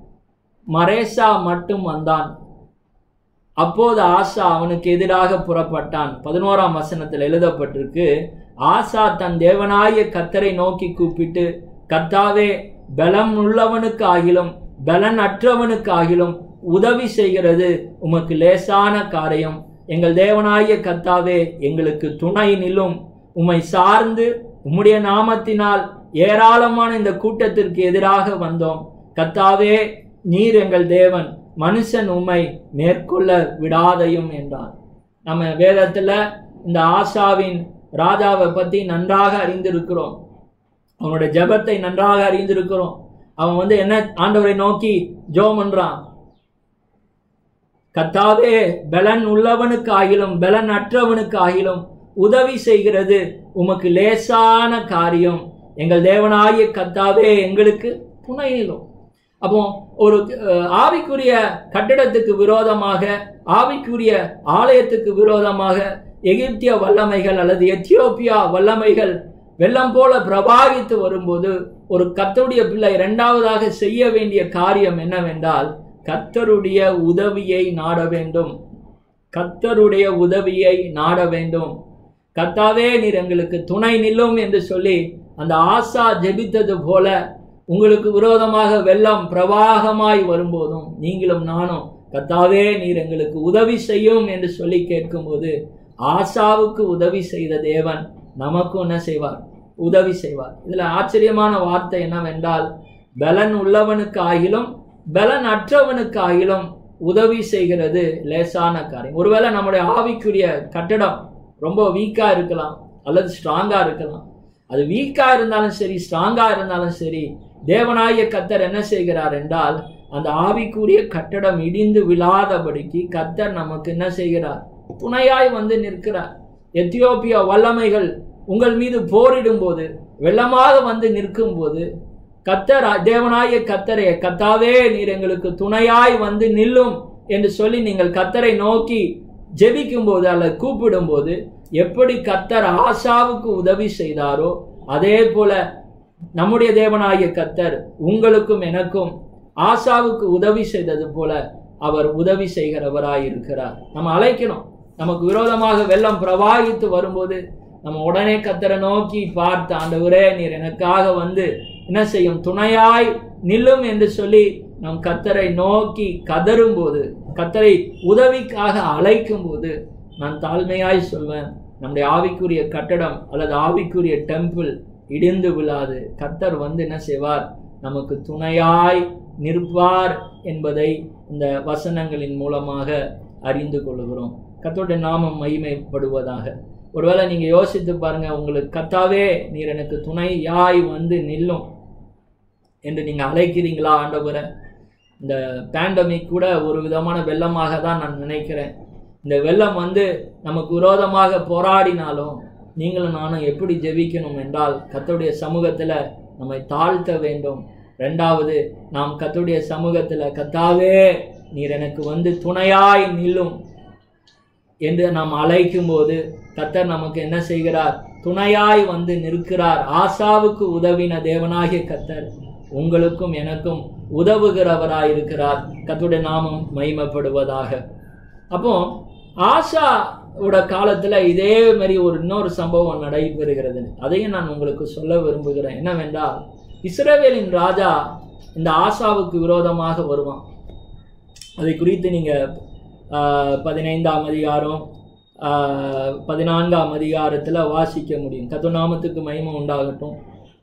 மரேசா மட்டும் வந்தான் அப்போது ஆசா அவனுக்கு எதிராக புறப்பட்டான் பதினோராம் வசனத்தில் எழுதப்பட்டிருக்கு ஆசா தன் தேவனாய கத்தரை நோக்கி கூப்பிட்டு கர்த்தாவே பலம் உள்ளவனுக்கு ஆகிலும் பலன் அற்றவனுக்கு ஆகிலும் உதவி செய்கிறது உமக்கு லேசான காரியம் எங்கள் தேவனாய கர்த்தாவே எங்களுக்கு துணை நில்லும் உம்மை சார்ந்து உம்முடைய நாமத்தினால் ஏராளமான இந்த கூட்டத்திற்கு எதிராக வந்தோம் கர்த்தாவே நீர் எங்கள் தேவன் மனுஷன் உம்மை மேற்கொள்ள விடாதையும் என்றான் நம்ம வேதத்துல இந்த ஆசாவின் ராஜாவை பத்தி நன்றாக அறிந்திருக்கிறோம் அவனுடைய ஜபத்தை நன்றாக அறிந்திருக்கிறோம் அவன் வந்து என்ன ஆண்டவரை நோக்கி ஜோம் பண்றான் கத்தாவே பலன் உள்ளவனுக்கு ஆகிலும் பலன் அற்றவனுக்கு ஆகிலும் உதவி செய்கிறது உமக்கு லேசான காரியம் எங்கள் தேவனாகிய கத்தாவே எங்களுக்கு துணை நிலும் அப்போ ஒரு ஆவிக்குரிய கட்டிடத்துக்கு விரோதமாக ஆவிக்குரிய ஆலயத்துக்கு விரோதமாக எகிப்திய வல்லமைகள் அல்லது எத்தியோப்பியா வல்லமைகள் வெள்ளம் போல பிரபாகித்து வரும்போது ஒரு கத்தருடைய பிள்ளை இரண்டாவதாக செய்ய வேண்டிய காரியம் என்னவென்றால் கத்தருடைய உதவியை நாட வேண்டும் கத்தருடைய உதவியை நாட வேண்டும் கத்தாவே நீர் எங்களுக்கு துணை நில்லும் என்று சொல்லி அந்த ஆசா ஜெபித்தது போல உங்களுக்கு விரோதமாக வெள்ளம் பிரவாகமாய் வரும்போதும் நீங்களும் நானும் கத்தாவே நீர் எங்களுக்கு உதவி செய்யும் என்று சொல்லி கேட்கும்போது ஆசாவுக்கு உதவி செய்த தேவன் நமக்கும் என்ன செய்வார் உதவி செய்வார் இதுல ஆச்சரியமான வார்த்தை என்னவென்றால் பலன் உள்ளவனுக்கு ஆகிலும் பலன் அற்றவனுக்கு ஆகிலும் உதவி செய்கிறது லேசான காரியம் ஒருவேளை நம்முடைய ஆவிக்குரிய கட்டடம் ரொம்ப வீக்கா இருக்கலாம் அல்லது ஸ்ட்ராங்கா இருக்கலாம் அது வீக்கா இருந்தாலும் சரி ஸ்ட்ராங்கா இருந்தாலும் சரி தேவனாய கத்தர் என்ன செய்கிறார் என்றால் அந்த ஆவிக்குரிய கட்டடம் இடிந்து விழாதபடிக்கு கத்தர் நமக்கு என்ன செய்கிறார் துணையாய் வந்து நிற்கிறார் எத்தியோப்பியா வல்லமைகள் உங்கள் மீது போரிடும் போது வெள்ளமாக வந்து நிற்கும் போது கத்தர் தேவனாய கத்தரே கத்தாவே நீர் எங்களுக்கு துணையாய் வந்து நில்லும் என்று சொல்லி நீங்கள் கத்தரை நோக்கி ஜெபிக்கும் போது அல்லது கூப்பிடும் போது எப்படி கத்தர் ஆசாவுக்கு உதவி செய்தாரோ அதே போல நம்முடைய தேவனாகிய கத்தர் உங்களுக்கும் எனக்கும் ஆசாவுக்கு உதவி செய்தது போல அவர் உதவி செய்கிறவராய் இருக்கிறார் நம்ம அழைக்கணும் நமக்கு விரோதமாக வெள்ளம் பிரவாகித்து வரும்போது நம்ம உடனே கத்தரை நோக்கி பார்த்து ஆண்டவரே நீர் எனக்காக வந்து என்ன செய்யும் துணையாய் நில்லும் என்று சொல்லி நம் கத்தரை நோக்கி கதரும் போது கத்தரை உதவிக்காக அழைக்கும் போது நான் தாழ்மையாய் சொல்வேன் நம்முடைய ஆவிக்குரிய கட்டடம் அல்லது ஆவிக்குரிய டெம்பிள் இடிந்து விழாது கத்தர் வந்து என்ன செய்வார் நமக்கு துணையாய் நிற்பார் என்பதை இந்த வசனங்களின் மூலமாக அறிந்து கொள்கிறோம் கத்தோடைய நாமம் மகிமைப்படுவதாக ஒருவேளை நீங்க யோசித்து பாருங்க உங்களுக்கு கத்தாவே நீர் எனக்கு துணையாய் வந்து நில்லும் என்று நீங்க அழைக்கிறீங்களா ஆண்டவரை இந்த பேண்டமிக் கூட ஒரு விதமான வெள்ளமாக தான் நான் நினைக்கிறேன் இந்த வெள்ளம் வந்து நமக்கு விரோதமாக போராடினாலும் நீங்களும் நானும் எப்படி ஜெபிக்கணும் என்றால் கத்தோடைய சமூகத்தில் நம்மை தாழ்த்த வேண்டும் ரெண்டாவது நாம் கத்தோடைய சமூகத்தில் கத்தாவே நீர் எனக்கு வந்து துணையாய் நில்லும் என்று நாம் அழைக்கும் போது கத்தர் நமக்கு என்ன செய்கிறார் துணையாய் வந்து நிற்கிறார் ஆசாவுக்கு உதவின தேவனாகிய கத்தர் உங்களுக்கும் எனக்கும் உதவுகிறவராய் இருக்கிறார் கத்துடைய நாமம் மகிமைப்படுவதாக அப்போ ஆஷாவோட காலத்துல இதே மாதிரி ஒரு இன்னொரு சம்பவம் நடைபெறுகிறது அதையும் நான் உங்களுக்கு சொல்ல விரும்புகிறேன் என்னவென்றால் இஸ்ரவேலின் ராஜா இந்த ஆசாவுக்கு விரோதமாக வருவான் அதை குறித்து நீங்க ஆஹ், பதினைந்தாம் அதிகாரம் ஆஹ், பதினான்காம் அதிகாரத்துல வாசிக்க முடியும் கத்து நாமத்துக்கு மகிமை உண்டாகட்டும்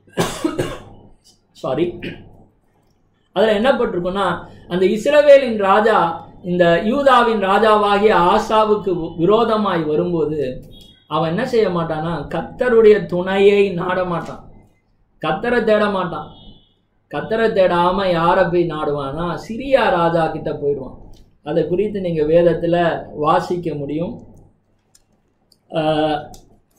சாரி அதுல என்ன பட்டிருக்குன்னா அந்த இஸ்ரவேலின் ராஜா இந்த யூதாவின் ராஜாவாகிய ஆசாவுக்கு வி- விரோதமாய் வரும்போது அவன் என்ன செய்ய மாட்டானா கத்தருடைய துணையை நாட மாட்டான் கத்தரை தேட மாட்டான் கத்தரை தேடாம யாரை போய் நாடுவானா சிரியா ராஜா கிட்ட போயிடுவான் அதை குறித்து நீங்க வேதத்துல வாசிக்க முடியும் ஆஹ்,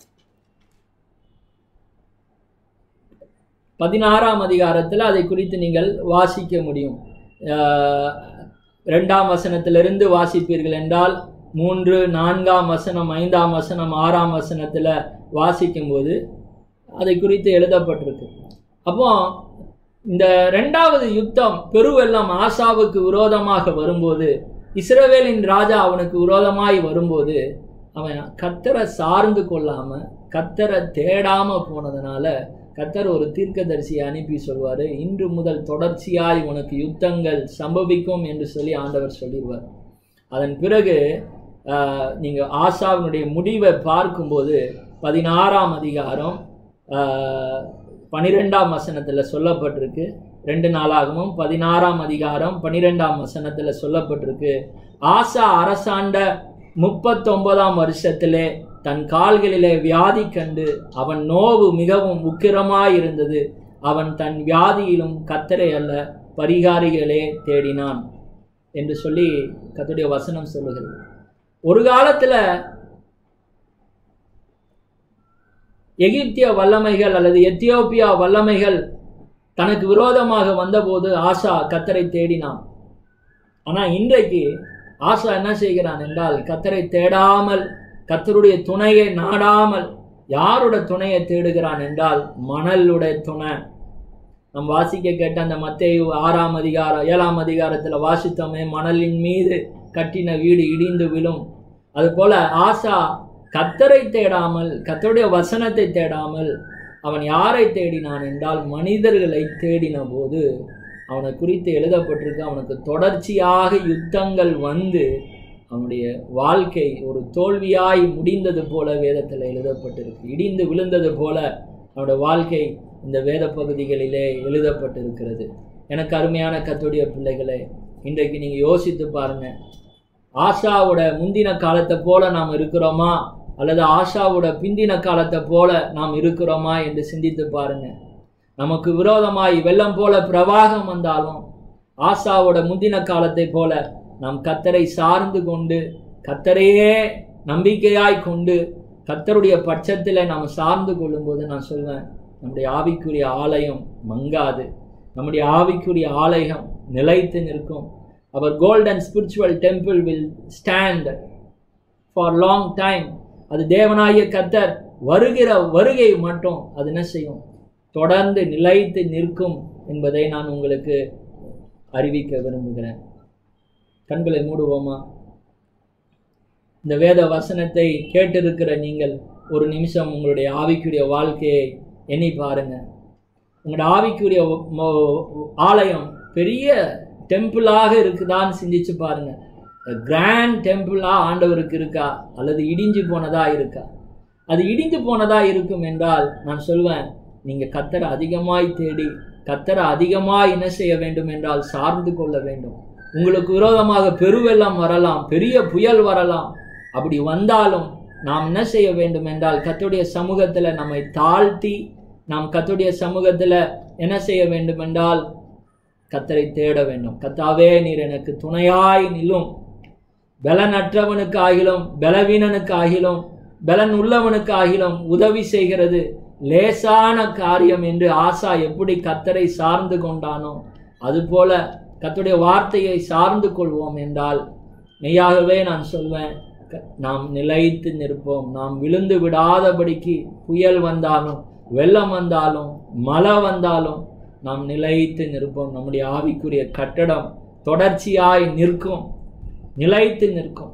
பதினாறாம் அதிகாரத்தில் அதை குறித்து நீங்கள் வாசிக்க முடியும் ஆஹ், இரண்டாம் வசனத்திலிருந்து வாசிப்பீர்கள் என்றால் மூன்று நான்காம் வசனம் ஐந்தாம் வசனம் ஆறாம் வசனத்தில் வாசிக்கும்போது அதை குறித்து எழுதப்பட்டிருக்கு அப்போ இந்த ரெண்டாவது யுத்தம் பெருவெள்ளம் ஆசாவுக்கு விரோதமாக வரும்போது இஸ்ரவேலின் ராஜா அவனுக்கு விரோதமாய் வரும்போது அவன் கத்தரை சார்ந்து கொள்ளாம கத்தரை தேடாம போனதுனால கத்தர் ஒரு தீர்க்கதரிசியை அனுப்பி சொல்வாரு இன்று முதல் தொடர்ச்சியாய் உனக்கு யுத்தங்கள் சம்பவிக்கும் என்று சொல்லி ஆண்டவர் சொல்லிடுவார் அதன் பிறகு ஆஹ், நீங்க ஆசாவினுடைய முடிவை பார்க்கும்போது பதினாறாம் அதிகாரம் ஆஹ், பனிரெண்டாம் வசனத்துல சொல்லப்பட்டிருக்கு ரெண்டு நாளாகவும் பதினாறாம் அதிகாரம் பனிரெண்டாம் வசனத்துல சொல்லப்பட்டிருக்கு ஆசா அரசாண்ட முப்பத்தொன்பதாம் வருஷத்திலே தன் கால்களிலே வியாதி கண்டு அவன் நோவு மிகவும் உக்கிரமாயிருந்தது அவன் தன் வியாதியிலும் கத்தரை அல்ல பரிகாரிகளே தேடினான் என்று சொல்லி கத்துடைய வசனம் சொல்லுகிறது ஒரு காலத்துல எகிப்திய வல்லமைகள் அல்லது எத்தியோப்பியா வல்லமைகள் தனக்கு விரோதமாக வந்தபோது ஆசா கத்தரை தேடினான் ஆனா இன்றைக்கு ஆசா என்ன செய்கிறான் என்றால் கத்தரை தேடாமல் கத்தருடைய துணையை நாடாமல் யாரோட துணையை தேடுகிறான் என்றால் மணலுடைய துணை நம் வாசிக்க கேட்ட அந்த மத்தேயு ஆறாம் அதிகாரம் ஏழாம் அதிகாரத்துல வாசித்தோமே மணலின் மீது கட்டின வீடு இடிந்து விழும் அதுபோல ஆசா கத்தரை தேடாமல் கத்தருடைய வசனத்தை தேடாமல் அவன் யாரை தேடினான் என்றால் மனிதர்களை தேடின போது அவனை குறித்து எழுதப்பட்டிருக்கு அவனுக்கு தொடர்ச்சியாக யுத்தங்கள் வந்து அவனுடைய வாழ்க்கை ஒரு தோல்வியாய் முடிந்தது போல வேதத்தில் எழுதப்பட்டிருக்கு இடிந்து விழுந்தது போல அவனுடைய வாழ்க்கை இந்த வேத பகுதிகளிலே எழுதப்பட்டிருக்கிறது எனக்கு அருமையான கத்துடைய பிள்ளைகளே இன்றைக்கு நீங்க யோசித்து பாருங்க ஆஷாவோட முந்தின காலத்தை போல நாம் இருக்கிறோமா அல்லது ஆஷாவோட பிந்தின காலத்தை போல நாம் இருக்கிறோமா என்று சிந்தித்து பாருங்க நமக்கு விரோதமாய் வெள்ளம் போல பிரவாகம் வந்தாலும் ஆசாவோட முந்தின காலத்தை போல நாம் கத்தரை சார்ந்து கொண்டு கத்தரையே நம்பிக்கையாய் கொண்டு கத்தருடைய பட்சத்தில் நாம் சார்ந்து கொள்ளும்போது நான் சொல்வேன் நம்முடைய ஆவிக்குரிய ஆலயம் மங்காது நம்முடைய ஆவிக்குரிய ஆலயம் நிலைத்து நிற்கும் அவர் golden spiritual temple will stand for long time அது தேவனாகிய கத்தர் வருகிற வருகை மட்டும் அது என்ன செய்யும் தொடர்ந்து நிலைத்து நிற்கும் என்பதை நான் உங்களுக்கு அறிவிக்க விரும்புகிறேன் கண்களை மூடுவோமா இந்த வேத வசனத்தை கேட்டிருக்கிற நீங்கள் ஒரு நிமிஷம் உங்களுடைய ஆவிக்குரிய வாழ்க்கையை எண்ணி பாருங்க உங்களோட ஆவிக்குரிய மோ- ஆலயம் பெரிய டெம்பிளாக இருக்குதான்னு சிந்திச்சு பாருங்க கிராண்ட் டெம்பிளா ஆண்டவருக்கு இருக்கா அல்லது இடிஞ்சு போனதா இருக்கா அது இடிந்து போனதா இருக்கும் என்றால் நான் சொல்வேன் நீங்க கத்தரை அதிகமாய் தேடி கத்தரை அதிகமாய் என்ன செய்ய வேண்டும் என்றால் சார்ந்து கொள்ள வேண்டும் உங்களுக்கு விரோதமாக பெருவெள்ளம் வரலாம் பெரிய புயல் வரலாம் அப்படி வந்தாலும் நாம் என்ன செய்ய வேண்டும் என்றால் கத்துடைய சமூகத்துல நம்மை தாழ்த்தி நாம் கத்துடைய சமூகத்துல என்ன செய்ய வேண்டும் என்றால் கத்தரை தேட வேண்டும் கத்தாவே நீர் எனக்கு துணையாய் நிலும் பலனற்றவனுக்கு ஆகிலும் பலவீனனுக்கு ஆகிலும் பலன் உள்ளவனுக்கு ஆகிலும் உதவி செய்கிறது லேசான காரியம் என்று ஆசா எப்படி கத்தரை சார்ந்து கொண்டானோ அதுபோல கத்துடைய வார்த்தையை சார்ந்து கொள்வோம் என்றால் மெய்யாகவே நான் சொல்வேன் க- நாம் நிலைத்து நிற்போம் நாம் விழுந்து விடாதபடிக்கு புயல் வந்தாலும் வெள்ளம் வந்தாலும் மழை வந்தாலும் நாம் நிலைத்து நிற்போம் நம்முடைய ஆவிக்குரிய கட்டடம் தொடர்ச்சியாய் நிற்கும் நிலைத்து நிற்கும்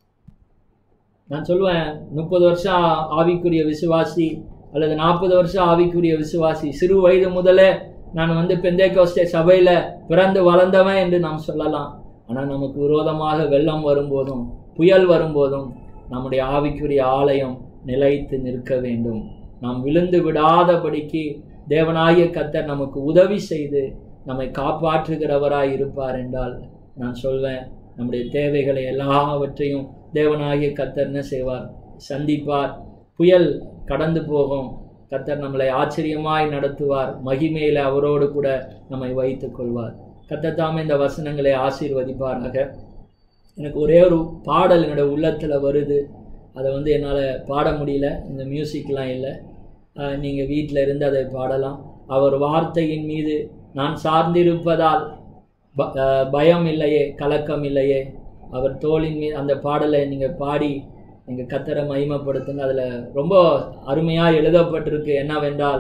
நான் சொல்லுவேன் முப்பது வருஷம் ஆவிக்குரிய விசுவாசி அல்லது நாற்பது வருஷம் ஆவிக்குரிய விசுவாசி சிறு வயது முதலே நான் வந்து பெந்தேகோஸ்தே சபையில பிறந்து வளர்ந்தவன் என்று நாம் சொல்லலாம் ஆனால் நமக்கு விரோதமாக வெள்ளம் வரும்போதும் புயல் வரும்போதும் நம்முடைய ஆவிக்குரிய ஆலயம் நிலைத்து நிற்க வேண்டும் நாம் விழுந்து விடாதபடிக்கு தேவனாகிய கத்தர் நமக்கு உதவி செய்து நம்மை காப்பாற்றுகிறவராய் இருப்பார் என்றால் நான் சொல்வேன் நம்முடைய தேவைகளை எல்லாவற்றையும் தேவனாகிய கத்தர் என்ன செய்வார் சந்திப்பார் புயல் கடந்து போகும் கத்தர் நம்மளை ஆச்சரியமாய் நடத்துவார் மகிமையில அவரோடு கூட நம்மை வைத்துக் கொள்வார் கத்தர் தாமே இந்த வசனங்களை ஆசீர்வதிப்பாராக எனக்கு ஒரே ஒரு பாடல் என்னோட உள்ளத்துல வருது அதை வந்து என்னால் பாட முடியல இந்த மியூசிக்லாம் இல்லை நீங்கள் வீட்டில் இருந்து அதை பாடலாம் அவர் வார்த்தையின் மீது நான் சார்ந்திருப்பதால் ப- அஹ், பயம் இல்லையே கலக்கம் இல்லையே அவர் தோளின் மீது அந்த பாடலை நீங்கள் பாடி நீங்கள் கத்தரை மகிமைப்படுத்துங்க அதில் ரொம்ப அருமையாக எழுதப்பட்டிருக்கு என்னவென்றால்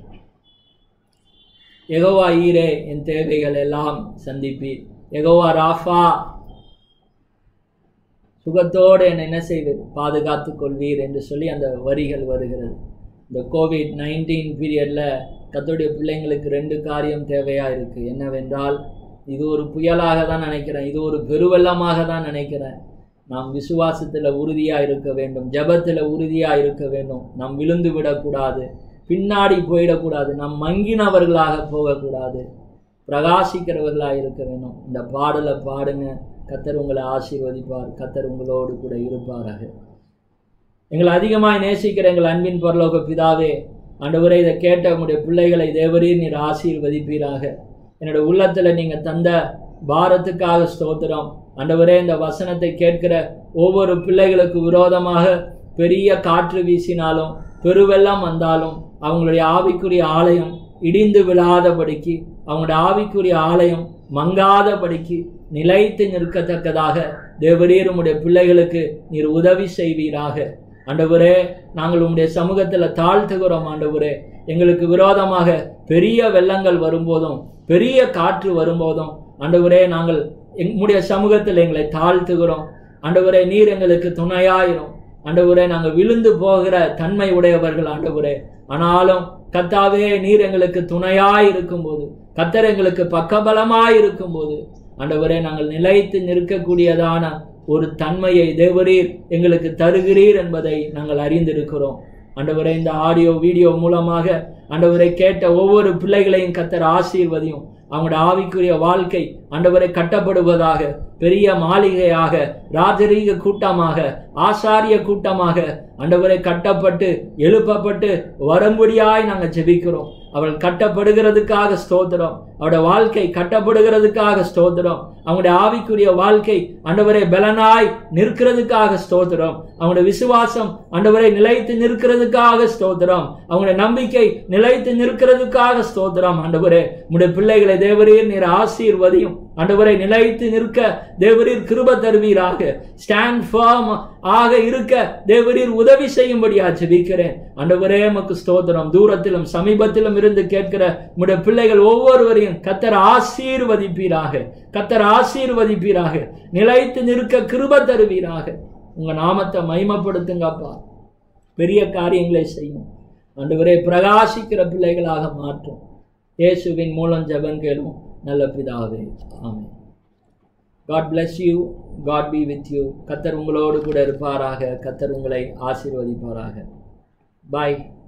எகோவா ஈரே என் தேவைகள் எல்லாம் சந்திப்பீர் எகோவா ராஃபா சுகத்தோடு என்னை என்ன செய்வீர் பாதுகாத்து கொள்வீர் என்று சொல்லி அந்த வரிகள் வருகிறது இந்த கோவிட் நைன்டீன் பீரியடில் கத்தோடைய பிள்ளைங்களுக்கு ரெண்டு காரியம் தேவையாக இருக்குது என்னவென்றால் இது ஒரு புயலாக தான் நினைக்கிறேன் இது ஒரு பெருவெள்ளமாக தான் நினைக்கிறேன் நாம் விசுவாசத்தில் உறுதியாக இருக்க வேண்டும் ஜெபத்தில் உறுதியாக இருக்க வேண்டும் நாம் விழுந்து விடக்கூடாது பின்னாடி போயிடக்கூடாது நாம் மங்கினவர்களாக போகக்கூடாது பிரகாசிக்கிறவர்களாக இருக்க வேண்டும் இந்த பாடலை பாடுங்க கத்தர் உங்களை ஆசீர்வதிப்பார் கத்தர் உங்களோடு கூட இருப்பாராக எங்களை அதிகமாய் நேசிக்கிற எங்கள் அன்பின் பரலோக பிதாவே ஆண்டவரே இதை கேட்ட உங்களுடைய பிள்ளைகளை தேவரீர் நீர் ஆசீர்வதிப்பீராக என்னோட உள்ளத்துல நீங்க தந்த பாரத்துக்காக ஸ்தோத்திரம் ஆண்டவரே இந்த வசனத்தை கேட்கிற ஒவ்வொரு பிள்ளைகளுக்கு விரோதமாக பெரிய காற்று வீசினாலும் பெருவெள்ளம் வந்தாலும் அவங்களுடைய ஆவிக்குரிய ஆலயம் இடிந்து விழாதபடிக்கு அவங்களுடைய ஆவிக்குரிய ஆலயம் மங்காதபடிக்கு நிலைத்து நிற்கத்தக்கதாக தேவரீர் உம்முடைய பிள்ளைகளுக்கு நீர் உதவி செய்வீராக ஆண்டவரே நாங்கள் உம்முடைய சமூகத்தில் தாழ்த்துகிறோம் ஆண்டவரே எங்களுக்கு விரோதமாக பெரிய வெள்ளங்கள் வரும்போதும் பெரிய காற்று வரும்போதும் ஆண்டவரே நாங்கள் எம்முடைய சமூகத்தில் எங்களை தாழ்த்துகிறோம் ஆண்டவரே நீர் எங்களுக்கு துணையாயிரும் ஆண்டவரே நாங்கள் விழுந்து போகிற தன்மை உடையவர்கள் ஆண்டவரே ஆனாலும் கத்தாவே நீர் எங்களுக்கு துணையாய் இருக்கும்போது கத்தர் எங்களுக்கு பக்கபலமாய் இருக்கும்போது ஆண்டவரே நாங்கள் நிலைத்து நிற்கக்கூடியதான ஒரு தன்மையை தேவரீர் எங்களுக்கு தருகிறீர் என்பதை நாங்கள் அறிந்திருக்கிறோம் ஆண்டவரே இந்த ஆடியோ வீடியோ மூலமாக ஆண்டவரை கேட்ட ஒவ்வொரு பிள்ளைகளையும் கத்தர் ஆசீர்வதியும் அவங்களோட ஆவிக்குரிய வாழ்க்கை ஆண்டவரை கட்டப்படுவதாக பெரிய மாளிகையாக ராஜரீக கூட்டமாக ஆசாரிய கூட்டமாக ஆண்டவரை கட்டப்பட்டு எழுப்பப்பட்டு வரும்படியாய் நாங்கள் ஜெபிக்கிறோம் அவள் கட்டப்படுகிறதுக்காக ஸ்தோத்திரம் அவருடைய வாழ்க்கை கட்டப்படுகிறதுக்காக ஸ்தோத்திரம் அவங்களுடைய ஆவிக்குரிய வாழ்க்கை ஆண்டவரை பலனாய் நிற்கிறதுக்காக ஸ்தோத்திரம் அவங்களுடைய விசுவாசம் ஆண்டவரை நிலைத்து நிற்கிறதுக்காக ஸ்தோத்திரம் அவங்களுடைய நம்பிக்கை நிலைத்து நிற்கிறதுக்காக ஸ்தோத்திரம் ஆண்டவரே உடைய பிள்ளைகளை தேவரீர் நீர் ஆசீர்வதியும் ஆண்டவரை நிலைத்து நிற்க தேவரீர் கிருப தருவீராக ஸ்டாண்ட் ஃபார்ம் ஆக இருக்க தேவரீர் உதவி செய்யும்படியா ஜெபிக்கிறேன் ஆண்டவரே மக்கு ஸ்தோத்திரம் தூரத்திலும் சமீபத்திலும் இருந்து கேட்கிற உடைய பிள்ளைகள் ஒவ்வொருவரையும் கத்தர் ஆசீர்வதிப்பீராக கத்தர் ஆசீர்வதிப்பீராக நிலைத்து நிற்க கிருப தருவீராக உங்க நாமத்தை மைமப்படுத்துங்கப்பா பெரிய காரியங்களை செய்யும் ஆண்டவரே பிரகாசிக்கிற பிள்ளைகளாக மாற்றும் இயேசுவின் மூலம் ஜெபம் கேளும் நல்ல பிதாவே ஆமென் God bless you God be with you கத்தர் உங்களோடு கூட இருப்பாராக கத்தர் உங்களை ஆசீர்வதிப்பாராக பாய்